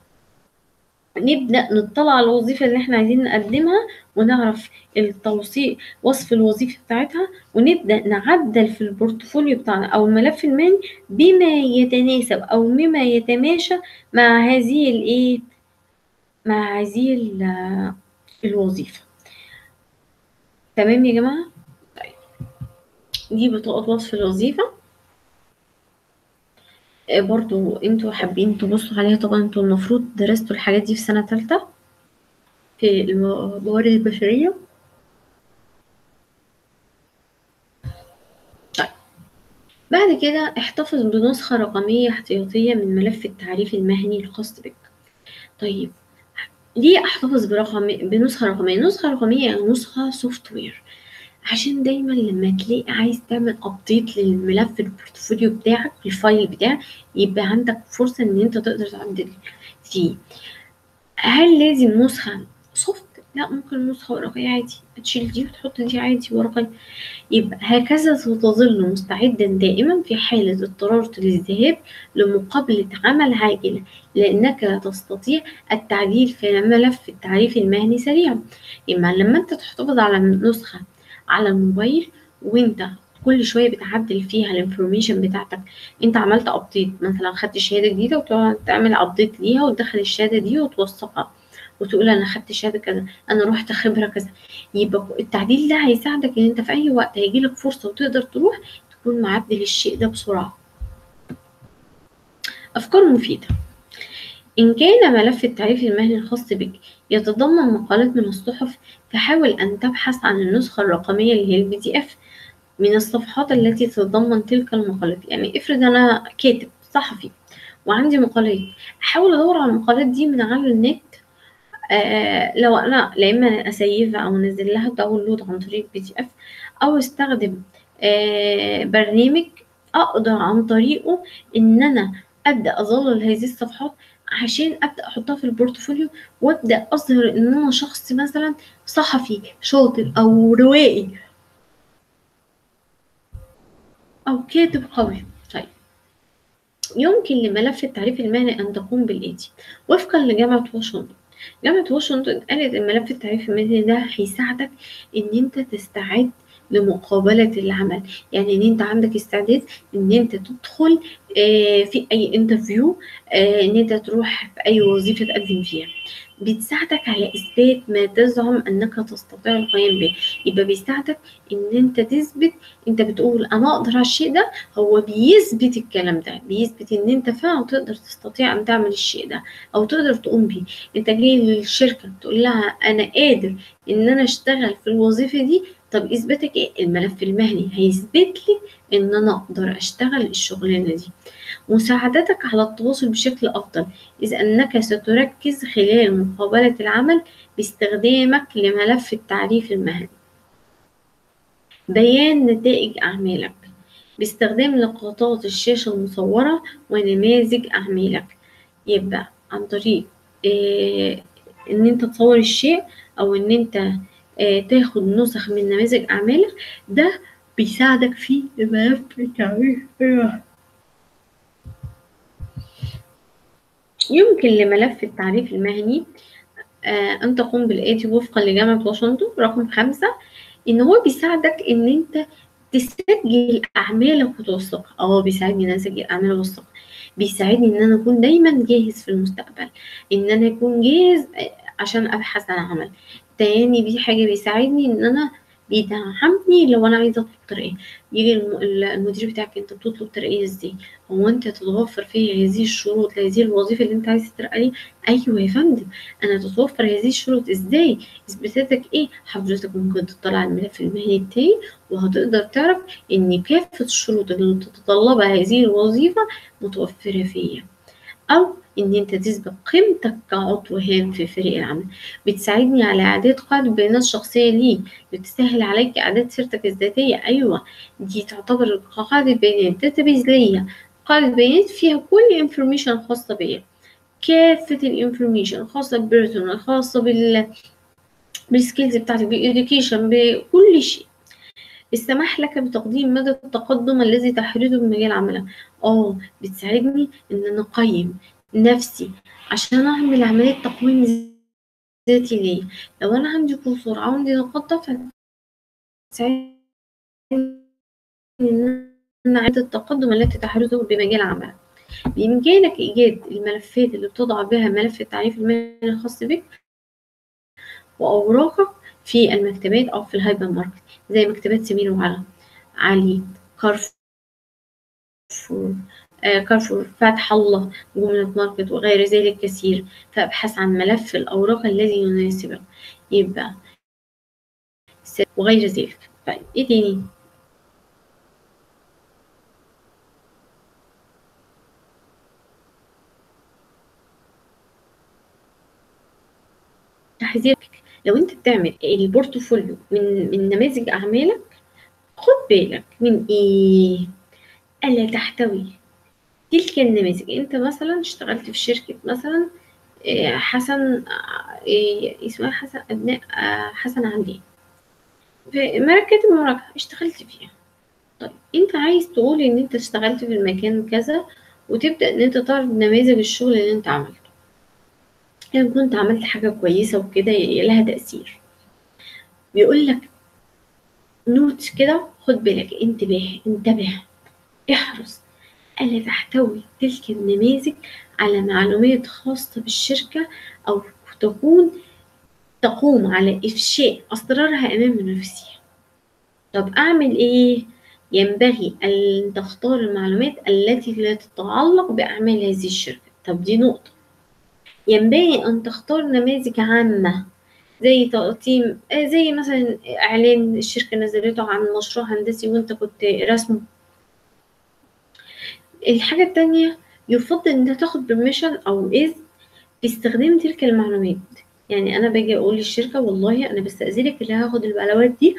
[SPEAKER 1] نبدا نطلع على الوظيفه اللي احنا عايزين نقدمها ونعرف التوصيف وصف الوظيفه بتاعتها ونبدا نعدل في البورتفوليو بتاعنا او الملف المهني بما يتناسب او بما يتماشى مع هذه الايه مع هذه الوظيفه تمام يا جماعه طيب دي بطاقه وصف الوظيفه برضو انتوا حابين تبصوا عليها طبعا انتوا المفروض درستوا الحاجات دي في سنة تالتة في الموارد البشرية طيب بعد كده احتفظ بنسخة رقمية احتياطية من ملف التعريف المهني الخاص بك طيب ليه احتفظ برقم بنسخة رقمية نسخة رقمية يعني نسخة سوفت وير عشان دايما لما تلاقي عايز تعمل ابديت للملف البورتفوليو بتاعك الفايل بتاعك يبقى عندك فرصة ان انت تقدر تعدل فيه هل لازم نسخة سوفت لا ممكن نسخة ورقية عادي تشيل دي وتحط دي عادي ورقية يبقى هكذا ستظل مستعدا دائما في حالة اضطرار للذهاب لمقابلة عمل عاجلة لأنك لا تستطيع التعديل في ملف التعريف المهني سريعا إما لما أنت تحتفظ على نسخة على الموبايل وانت كل شويه بتعدل فيها الانفورميشن بتاعتك انت عملت ابديت مثلا خدت شهاده جديده وتقعد تعمل ابديت ليها وتدخل الشهاده دي وتوثقها وتقول انا خدت شهاده كذا انا رحت خبره كذا يبقى التعديل ده هيساعدك ان انت في اي وقت هيجيلك فرصه وتقدر تروح تكون معدل الشيء ده بسرعه افكار مفيده إن كان ملف التعريف المهني الخاص بك يتضمن مقالات من الصحف فحاول أن تبحث عن النسخة الرقمية اللي هي البي دي إف من الصفحات التي تتضمن تلك المقالات يعني افرض أنا كاتب صحفي وعندي مقالات أحاول أدور على المقالات دي من على النت آه لو أنا لا إما أسيفها أو أنزل لها داونلود عن طريق بي دي إف أو استخدم آه برنامج أقدر عن طريقه إن أنا أبدأ أظلل هذه الصفحات عشان ابدا احطها في البورتفوليو وابدا اظهر ان انا شخص مثلا صحفي شاطر او روائي او كاتب قوي طيب يمكن لملف التعريف المهني ان تقوم بالاتي وفقا لجامعه واشنطن جامعه واشنطن قالت ان ملف التعريف المهني ده هيساعدك ان انت تستعد لمقابلة العمل يعني ان انت عندك استعداد ان انت تدخل في اي انترفيو ان انت تروح في اي وظيفة تقدم فيها بتساعدك على اثبات ما تزعم انك تستطيع القيام به يبقى بيساعدك ان انت تثبت انت بتقول انا اقدر على الشيء ده هو بيثبت الكلام ده بيثبت ان انت فعلا تقدر تستطيع ان تعمل الشيء ده او تقدر تقوم بيه انت جاي للشركه تقول لها انا قادر ان انا اشتغل في الوظيفه دي طب اثباتك ايه الملف المهني هيثبت لي ان انا اقدر اشتغل الشغلانه دي مساعدتك على التواصل بشكل افضل اذ انك ستركز خلال مقابله العمل باستخدامك لملف التعريف المهني بيان نتائج اعمالك باستخدام لقطات الشاشه المصوره ونماذج اعمالك يبقى عن طريق إيه ان انت تصور الشيء او ان انت تاخد نسخ من نماذج أعمالك ده بيساعدك في الملف التعريف يمكن لملف التعريف المهني أن تقوم بالآتي وفقا لجامعة واشنطن رقم خمسة إن هو بيساعدك إن أنت تسجل أعمالك وتوثقها أه بيساعدني إن أنا أسجل أعمالي وأوثقها بيساعدني إن أنا أكون دايما جاهز في المستقبل إن أنا أكون جاهز عشان أبحث عن عمل تاني دي حاجة بيساعدني إن أنا بيدعمني لو انا عايزه اطلب ترقيه يجي الم- المدير بتاعك انت بتطلب ترقيه ازاي هو انت تتوفر فيه هذه الشروط لهذه الوظيفه اللي انت عايز ترقى ليه ايوه يا فندم انا تتوفر هذه الشروط ازاي اثباتاتك ايه حضرتك ممكن تطلع على الملف المهني بتاعي وهتقدر تعرف ان كافه الشروط اللي تتطلبها هذه الوظيفه متوفره فيا او ان انت تثبت قيمتك كعضو هام في فريق العمل بتساعدني على اعداد قاعده بيانات شخصيه ليك بتسهل عليك اعداد سيرتك الذاتيه ايوه دي تعتبر قاعده بيانات داتابيز ليا قاعده بيانات فيها كل انفورميشن خاصه بيا كافه الانفورميشن خاصه بالبيرسونال خاصه بال بالسكيلز بتاعتك بالإديوكيشن بكل شيء السماح لك بتقديم مدى التقدم الذي تحرزه بمجال عملك اه بتساعدني ان انا اقيم نفسي عشان اعمل عملية تقويم ذاتي ليه لو انا عندي قصور او عندي نقاط ضعف تساعدني ان انا اعيد التقدم التي تحرزه بمجال عملك بإمكانك إيجاد الملفات اللي بتضع بها ملف التعريف المهني الخاص بك وأوراقك في المكتبات أو في الهايبر ماركت زي مكتبات سمير وعلى علي كارفور آه كارفور فتح الله جملة ماركت وغير ذلك كثير فابحث عن ملف الأوراق الذي يناسبك يبقى وغير ذلك طيب ايه تاني تحذيرك لو انت بتعمل البورتفوليو من من نماذج اعمالك خد بالك من ايه الا تحتوي تلك النماذج انت مثلا اشتغلت في شركه مثلا حسن اسمها حسن ابناء حسن علي في مراكز المراجعه اشتغلت فيها طيب انت عايز تقول ان انت اشتغلت في المكان كذا وتبدا ان انت تعرض نماذج الشغل اللي انت عملته يعني كنت عملت حاجة كويسة وكده لها تأثير بيقول لك نوت كده خد بالك انتباه انتبه احرص ألا تحتوي تلك النماذج على معلومات خاصة بالشركة أو تكون تقوم على إفشاء أسرارها أمام منافسيها طب أعمل إيه؟ ينبغي أن تختار المعلومات التي لا تتعلق بأعمال هذه الشركة طب دي نقطة ينبغي أن تختار نماذج عامة زي تقديم زي مثلا إعلان الشركة نزلته عن مشروع هندسي وأنت كنت رسمه الحاجة التانية يفضل إن أنت تاخد برميشن أو إذن باستخدام تلك المعلومات يعني أنا باجي أقول للشركة والله أنا بستأذنك اللي هاخد المعلومات دي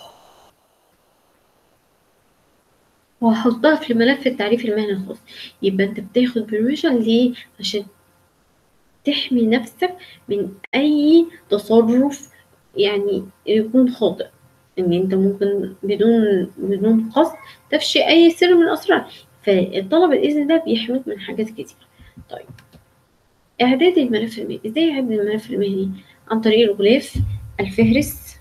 [SPEAKER 1] وهحطها في ملف التعريف المهني الخاص يبقى أنت بتاخد برميشن ليه عشان تحمي نفسك من أي تصرف يعني يكون خاطئ إن أنت ممكن بدون بدون قصد تفشي أي سر من الأسرار فالطلب الإذن ده بيحميك من حاجات كتير طيب إعداد الملف المهني إزاي أعد الملف المهني عن طريق الغلاف الفهرس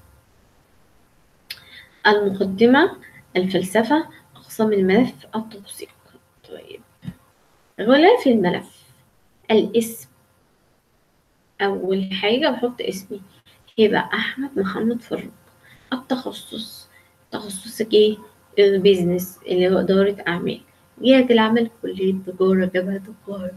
[SPEAKER 1] المقدمة الفلسفة أقسام الملف التوثيق طيب غلاف الملف الاسم أول حاجة بحط اسمي هبة أحمد محمد فاروق التخصص تخصصك ايه البيزنس اللي هو إدارة أعمال جهة العمل كلية تجارة جامعة القاهرة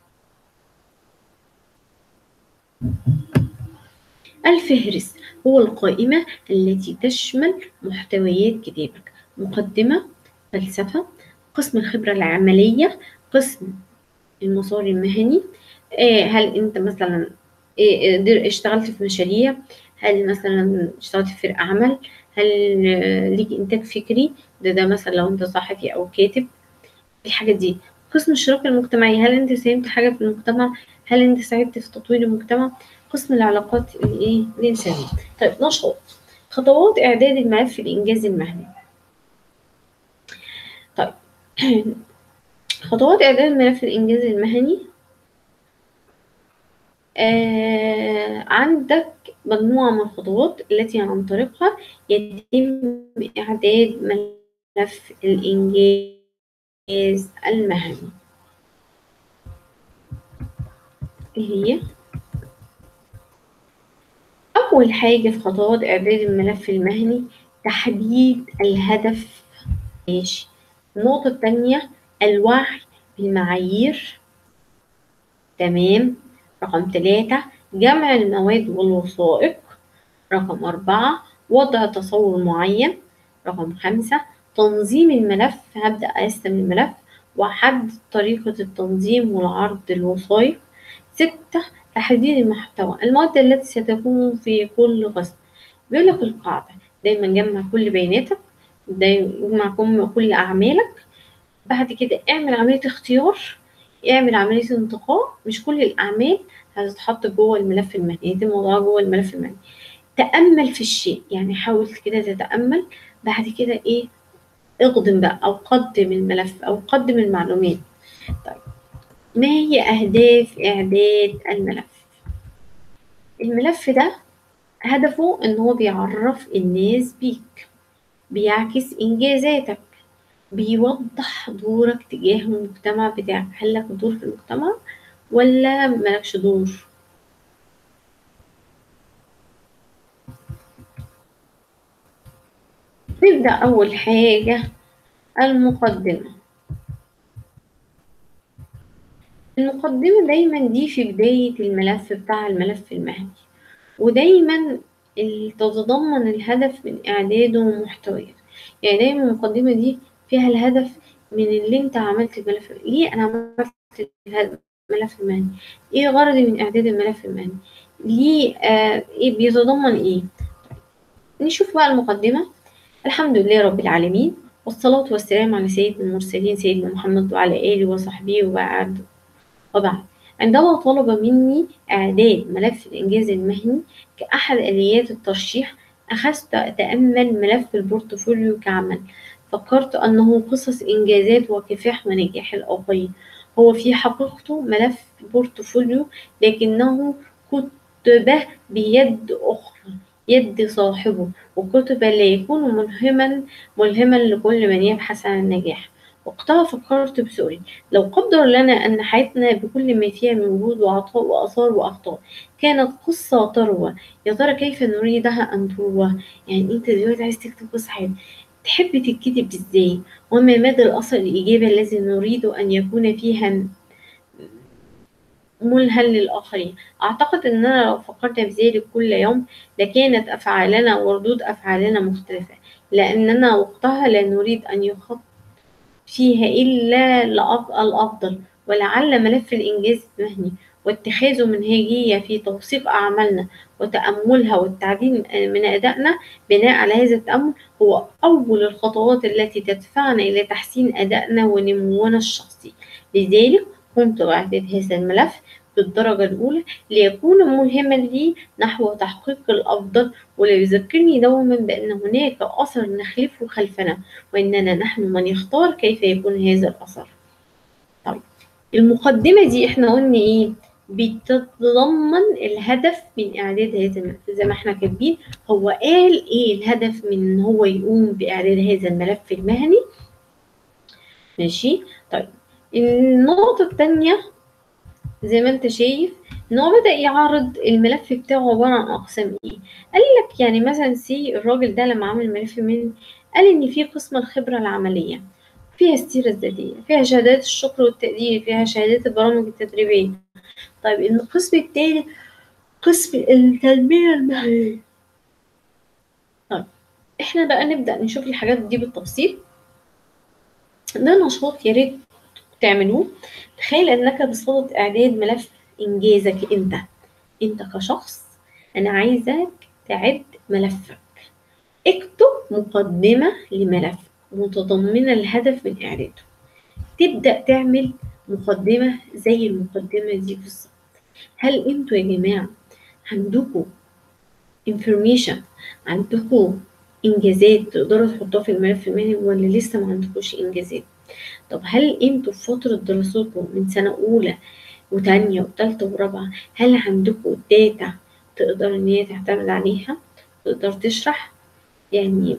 [SPEAKER 1] الفهرس هو القائمة التي تشمل محتويات كتابك مقدمة فلسفة قسم الخبرة العملية قسم المسار المهني هل انت مثلا اشتغلت في مشاريع هل مثلا اشتغلت في فرق عمل هل ليك انتاج فكري ده ده مثلا لو انت صحفي او كاتب الحاجات دي قسم الشراكة المجتمعية هل انت ساهمت حاجة في المجتمع هل انت ساعدت في تطوير المجتمع قسم العلاقات الايه الانسانية طيب نشاط خطوات اعداد الملف الانجاز المهني طيب خطوات اعداد الملف الانجاز المهني آه عندك مجموعة من الخطوات التي عن طريقها يتم إعداد ملف الإنجاز المهني هي أول حاجة في خطوات إعداد الملف المهني تحديد الهدف ماشي النقطة التانية الوعي بالمعايير تمام رقم ثلاثة جمع المواد والوثائق رقم أربعة وضع تصور معين رقم خمسة تنظيم الملف هبدأ أقسم الملف وأحدد طريقة التنظيم والعرض الوثائق ستة تحديد المحتوى المواد التي ستكون في كل قسم بيقول لك القاعدة دايما جمع كل بياناتك جمع كل أعمالك بعد كده اعمل عملية اختيار اعمل عملية انتقاء مش كل الأعمال هتتحط جوه الملف المهني يتم وضعها جوه الملف المهني تأمل في الشيء يعني حاول كده تتأمل بعد كده ايه اقدم بقى أو قدم الملف أو قدم المعلومات طيب ما هي أهداف إعداد الملف الملف ده هدفه إن هو بيعرف الناس بيك بيعكس إنجازاتك بيوضح دورك تجاه المجتمع بتاعك هل لك دور في المجتمع ولا ملكش دور نبدأ أول حاجة المقدمة المقدمة دايما دي في بداية الملف بتاع الملف المهني ودايما تتضمن الهدف من إعداده ومحتوياته يعني دايما المقدمة دي فيها الهدف من اللي انت عملت الملف ليه انا عملت الملف المهني ايه غرضي من اعداد الملف المهني ليه آه ايه بيتضمن ايه نشوف بقى المقدمة الحمد لله رب العالمين والصلاة والسلام على سيد المرسلين سيدنا محمد وعلى آله وصحبه وبعد وبعد عندما طلب مني إعداد ملف الإنجاز المهني كأحد آليات الترشيح أخذت أتأمل ملف البورتفوليو كعمل فكرت أنه قصص إنجازات وكفاح ونجاح الآخرين هو في حقيقته ملف بورتفوليو لكنه كتب بيد أخرى يد صاحبه وكتب لا يكون ملهما ملهما لكل من يبحث عن النجاح وقتها فكرت بسؤال لو قدر لنا أن حياتنا بكل ما فيها من وجود وعطاء وآثار وأخطاء كانت قصة تروى يا ترى كيف نريدها أن تروى يعني أنت دلوقتي عايز تكتب قصة حياتك تحب تتكتب ازاي وما مدى الأثر الإيجابي الذي نريد أن يكون فيها ملهى للآخرين أعتقد أننا لو فكرنا بذلك كل يوم لكانت أفعالنا وردود أفعالنا مختلفة لأننا وقتها لا نريد أن يخط فيها إلا الأفضل ولعل ملف الإنجاز المهني واتخاذ منهجية في توثيق أعمالنا وتأملها والتعديل من أدائنا بناء على هذا التأمل هو أول الخطوات التي تدفعنا إلى تحسين أدائنا ونمونا الشخصي لذلك قمت بإعداد هذا الملف بالدرجة الأولى ليكون ملهما لي نحو تحقيق الأفضل وليذكرني دوما بأن هناك أثر نخلفه خلفنا وإننا نحن من يختار كيف يكون هذا الأثر طيب المقدمة دي احنا قلنا ايه بتتضمن الهدف من إعداد هذا الملف زي ما احنا كاتبين هو قال ايه الهدف من ان هو يقوم بإعداد هذا الملف المهني ماشي طيب النقطة التانية زي ما انت شايف ان هو بدأ يعرض الملف بتاعه عبارة عن أقسام ايه قال لك يعني مثلا سي الراجل ده لما عمل ملف من قال ان في قسم الخبرة العملية فيها السيرة الذاتية فيها شهادات الشكر والتقدير فيها شهادات البرامج التدريبية طيب القسم التاني قسم التنمية المهنية طيب احنا بقى نبدأ نشوف الحاجات دي بالتفصيل ده نشاط يا ريت تعملوه تخيل انك بصدد اعداد ملف انجازك انت انت كشخص انا عايزك تعد ملفك اكتب مقدمة لملف متضمنة الهدف من إعداده تبدأ تعمل مقدمة زي المقدمة دي بالظبط هل انتوا يا جماعة عندكم information عندكم إنجازات تقدروا تحطوها في الملف المهني ولا لسه ما عندكوش إنجازات طب هل انتوا في فترة دراستكم من سنة أولى وتانية وتالتة ورابعة هل عندكم داتا تقدر إن هي تعتمد عليها تقدر تشرح يعني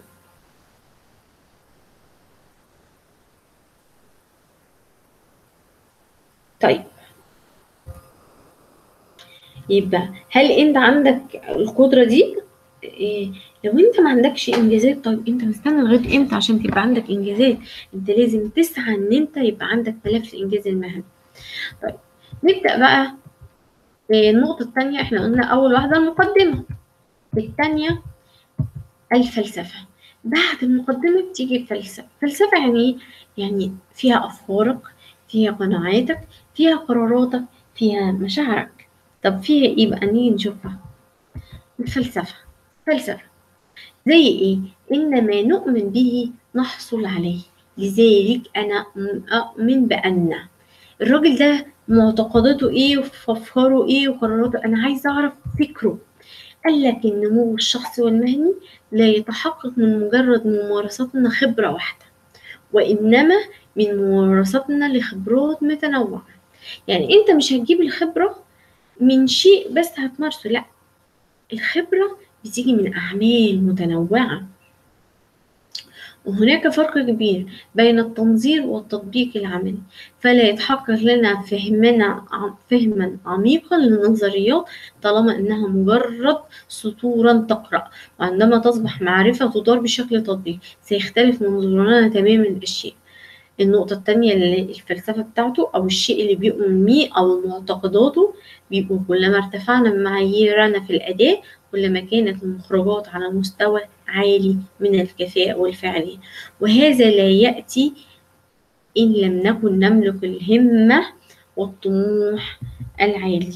[SPEAKER 1] طيب يبقى هل انت عندك القدرة دي إيه لو انت ما عندكش انجازات طيب انت مستني لغايه امتى عشان تبقى عندك انجازات انت لازم تسعى ان انت يبقى عندك ملف الانجاز المهني طيب نبدا بقى إيه النقطه الثانيه احنا قلنا اول واحده المقدمه الثانيه الفلسفه بعد المقدمه بتيجي الفلسفه الفلسفه يعني ايه يعني فيها افكارك فيها قناعاتك فيها قراراتك فيها مشاعرك طب فيها ايه بقى نيجي نشوفها الفلسفة فلسفة زي ايه إن ما نؤمن به نحصل عليه لذلك أنا أؤمن بأن الراجل ده معتقداته ايه وافكاره ايه وقراراته انا عايزه اعرف فكره قال لك النمو الشخصي والمهني لا يتحقق من مجرد ممارستنا خبره واحده وانما من ممارستنا لخبرات متنوعه يعني انت مش هتجيب الخبره من شيء بس هتمارسه لا الخبرة بتيجي من أعمال متنوعة وهناك فرق كبير بين التنظير والتطبيق العملي فلا يتحقق لنا فهمنا فهما عميقا للنظريات طالما انها مجرد سطورا تقرا وعندما تصبح معرفه تدار بشكل تطبيقي سيختلف منظورنا تماما للاشياء النقطة التانية اللي الفلسفة بتاعته أو الشيء اللي بيؤمن بيه أو معتقداته بيبقوا كلما ارتفعنا معاييرنا في الأداء كلما كانت المخرجات على مستوى عالي من الكفاءة والفعالية وهذا لا يأتي إن لم نكن نملك الهمة والطموح العالي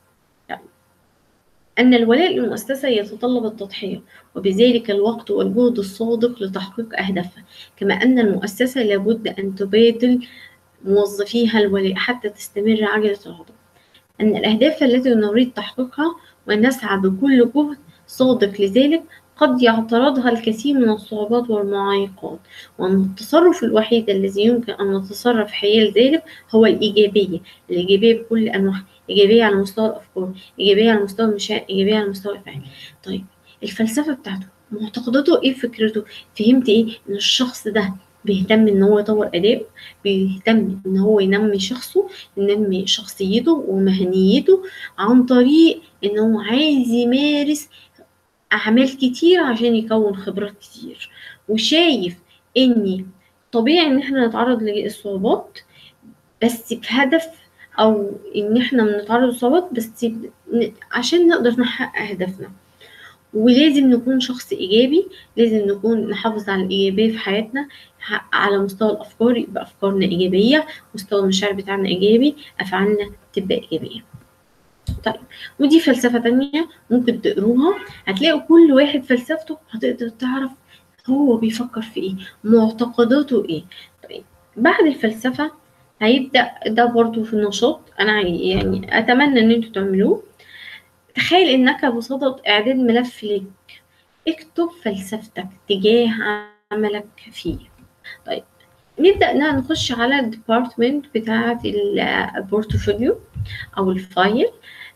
[SPEAKER 1] أن الولاء للمؤسسة يتطلب التضحية وبذلك الوقت والجهد الصادق لتحقيق أهدافها كما أن المؤسسة لابد أن تبادل موظفيها الولاء حتى تستمر عجلة العطاء أن الأهداف التي نريد تحقيقها ونسعى بكل جهد صادق لذلك قد يعترضها الكثير من الصعوبات والمعايقات وأن التصرف الوحيد الذي يمكن أن نتصرف حيال ذلك هو الإيجابية الإيجابية بكل أنواعها إيجابية على مستوى الأفكار إيجابية على مستوى المشاعر إيجابية على مستوى الفعل طيب الفلسفة بتاعته معتقداته إيه فكرته فهمت إيه إن الشخص ده بيهتم ان هو يطور اداؤه بيهتم ان هو ينمي شخصه ينمي شخصيته ومهنيته عن طريق ان هو عايز يمارس اعمال كتير عشان يكون خبرات كتير وشايف ان طبيعي ان احنا نتعرض للصعوبات بس بهدف او ان احنا بنتعرض للصعوبات بس عشان نقدر نحقق هدفنا ولازم نكون شخص ايجابي لازم نكون نحافظ على الايجابيه في حياتنا على مستوى الافكار يبقى افكارنا ايجابيه مستوى المشاعر بتاعنا ايجابي افعالنا تبقى ايجابيه طيب ودي فلسفه تانية ممكن تقروها هتلاقوا كل واحد فلسفته هتقدر تعرف هو بيفكر في ايه معتقداته ايه طيب بعد الفلسفه هيبدا ده برضو في النشاط انا يعني اتمنى ان انتوا تعملوه تخيل انك بصدد اعداد ملف لك اكتب فلسفتك تجاه عملك فيه طيب نبدأ نخش على الديبارتمنت بتاعة البورتفوليو أو الفايل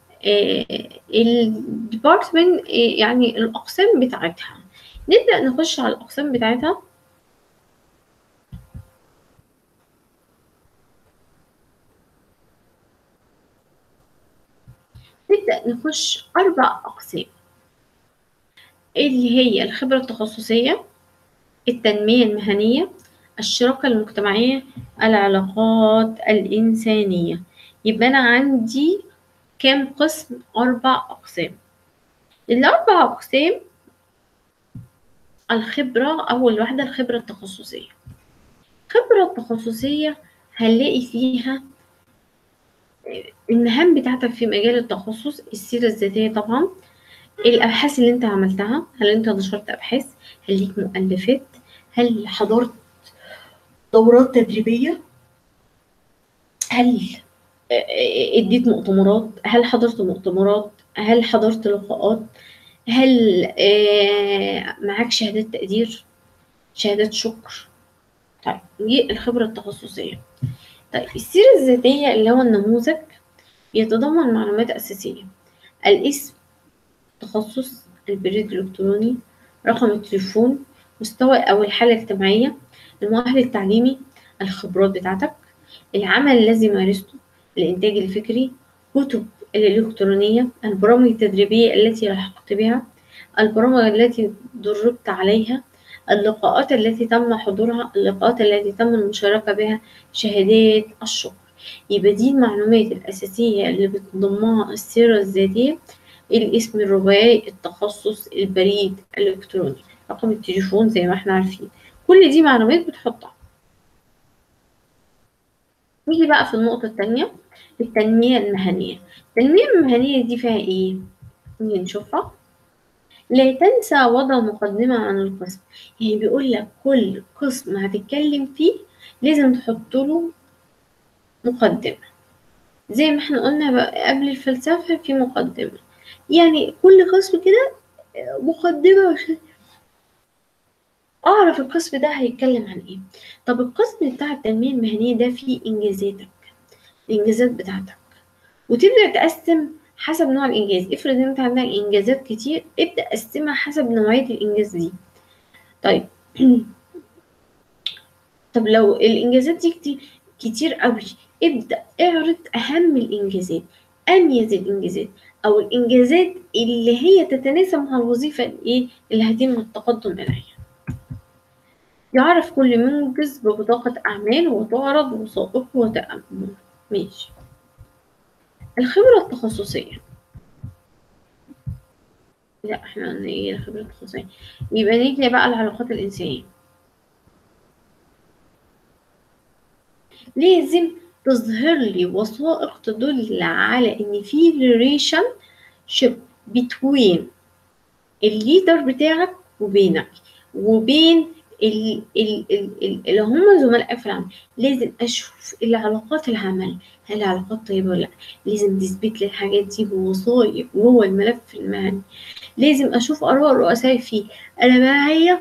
[SPEAKER 1] الديبارتمنت يعني الأقسام بتاعتها نبدأ نخش على الأقسام بتاعتها نبدأ نخش أربع أقسام اللي هي الخبرة التخصصية التنمية المهنية الشراكة المجتمعية العلاقات الإنسانية يبقى أنا عندي كام قسم أربع أقسام الأربع أقسام الخبرة أول واحدة الخبرة التخصصية الخبرة التخصصية هنلاقي فيها المهام بتاعتك في مجال التخصص السيرة الذاتية طبعا الأبحاث اللي أنت عملتها هل أنت نشرت أبحاث هل ليك مؤلفات هل حضرت دورات تدريبية هل اديت مؤتمرات هل حضرت مؤتمرات هل حضرت لقاءات هل معاك شهادات تقدير شهادات شكر طيب دي الخبرة التخصصية طيب السيرة الذاتية اللي هو النموذج يتضمن معلومات أساسية الاسم تخصص البريد الإلكتروني رقم التليفون مستوى أو الحالة الاجتماعية المؤهل التعليمي الخبرات بتاعتك العمل الذي مارسته الإنتاج الفكري كتب الإلكترونية البرامج التدريبية التي لحقت بها البرامج التي دربت عليها اللقاءات التي تم حضورها اللقاءات التي تم المشاركة بها شهادات الشكر يبقى دي المعلومات الأساسية اللي بتضمها السيرة الذاتية الاسم الرباعي التخصص البريد الإلكتروني رقم التليفون زي ما احنا عارفين كل دي معلومات بتحطها نيجي بقى في النقطة التانية التنمية المهنية التنمية المهنية دي فيها ايه؟ نيجي نشوفها لا تنسى وضع مقدمة عن القسم يعني بيقول لك كل قسم هتتكلم فيه لازم تحط له مقدمة زي ما احنا قلنا بقى قبل الفلسفة في مقدمة يعني كل قسم كده مقدمة عشان أعرف القسم ده هيتكلم عن إيه طب القسم بتاع التنمية المهنية ده فيه إنجازاتك الإنجازات بتاعتك وتبدأ تقسم حسب نوع الإنجاز افرض إن أنت عندك إنجازات كتير ابدأ قسمها حسب نوعية الإنجاز دي طيب طب لو الإنجازات دي كتير, كتير قوي ابدأ اعرض أهم الإنجازات أميز الإنجازات أو الإنجازات اللي هي تتناسب مع الوظيفة الإيه اللي هيتم التقدم إليها يعرف كل منجز ببطاقة أعمال وتعرض وثائقه وتأمل ماشي الخبرة التخصصية لا احنا قلنا ايه الخبرة التخصصية يبقى نيجي بقى العلاقات الإنسانية لازم تظهر لي وثائق تدل على ان في ريليشن شيب بتوين الليدر بتاعك وبينك وبين ال- ال- ال- ال- اللي هم زملائك في العمل لازم اشوف العلاقات العمل هل علاقات طيبه ولا لا لازم تثبت لي الحاجات دي بوثائق جوه الملف المهني لازم اشوف اراء الرؤساء فيه انا معايا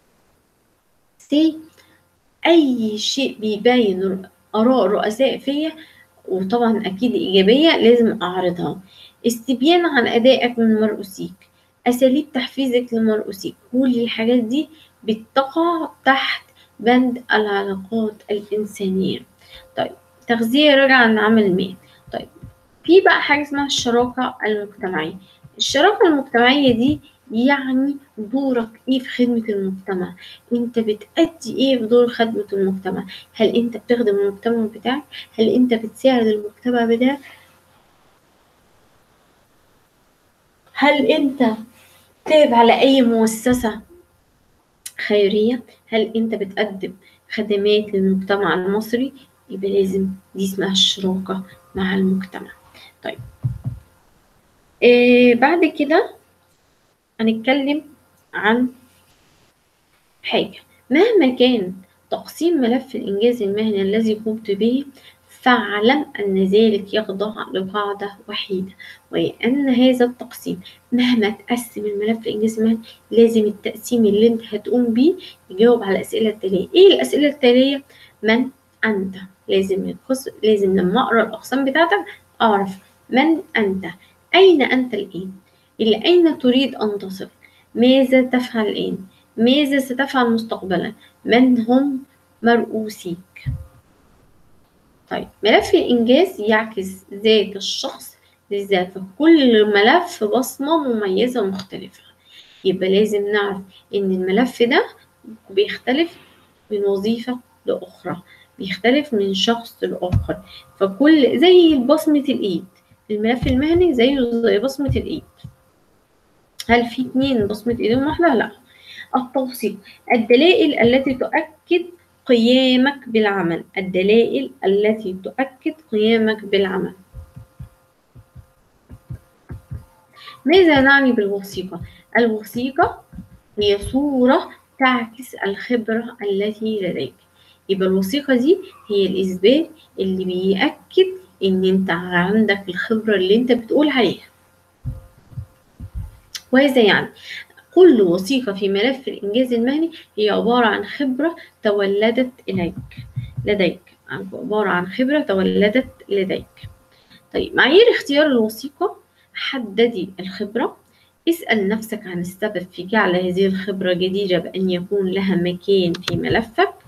[SPEAKER 1] سي اي شيء بيبين اراء الرؤساء فيا وطبعا اكيد ايجابيه لازم اعرضها استبيان عن ادائك من مرؤوسيك اساليب تحفيزك لمرؤوسيك كل الحاجات دي بتقع تحت بند العلاقات الإنسانية طيب تغذية راجعة عن عمل ما طيب في بقى حاجة اسمها الشراكة المجتمعية الشراكة المجتمعية دي يعني دورك ايه في خدمة المجتمع انت بتأدي ايه في دور خدمة المجتمع هل انت بتخدم المجتمع بتاعك هل انت بتساعد المجتمع بتاعك هل انت تابع على اي مؤسسة خيرية هل انت بتقدم خدمات للمجتمع المصري يبقى لازم دي اسمها الشراكة مع المجتمع طيب إيه بعد كده هنتكلم عن حاجة مهما كان تقسيم ملف الإنجاز المهني الذي قمت به فاعلم أن ذلك يخضع لقاعدة وحيدة وهي أن هذا التقسيم مهما تقسم الملف الإنجاز المهني لازم التقسيم اللي أنت هتقوم بيه يجاوب على الأسئلة التالية إيه الأسئلة التالية؟ من أنت؟ لازم القص... لازم لما أقرأ الأقسام بتاعتك أعرف من أنت؟ أين أنت الآن؟ إلى أين تريد أن تصل؟ ماذا تفعل الآن؟ ماذا ستفعل مستقبلا؟ من هم مرؤوسيك؟ طيب ملف الإنجاز يعكس ذات الشخص لذاته كل ملف بصمة مميزة ومختلفة يبقى لازم نعرف إن الملف ده بيختلف من وظيفة لأخرى بيختلف من شخص لآخر فكل زي بصمة الإيد الملف المهني زيه زي بصمة الإيد هل في اتنين بصمة إيدهم واحدة؟ لا التوثيق الدلائل التي تؤكد قيامك بالعمل الدلائل التي تؤكد قيامك بالعمل ماذا نعني بالوثيقة؟ الوثيقة هي صورة تعكس الخبرة التي لديك يبقى الوثيقة دي هي الإثبات اللي بيأكد إن أنت عندك الخبرة اللي أنت بتقول عليها وهذا يعني كل وثيقة في ملف الإنجاز المهني هي عبارة عن خبرة تولدت إليك لديك عبارة عن خبرة تولدت لديك طيب معايير اختيار الوثيقة حددي الخبرة اسأل نفسك عن السبب في جعل هذه الخبرة جديرة بأن يكون لها مكان في ملفك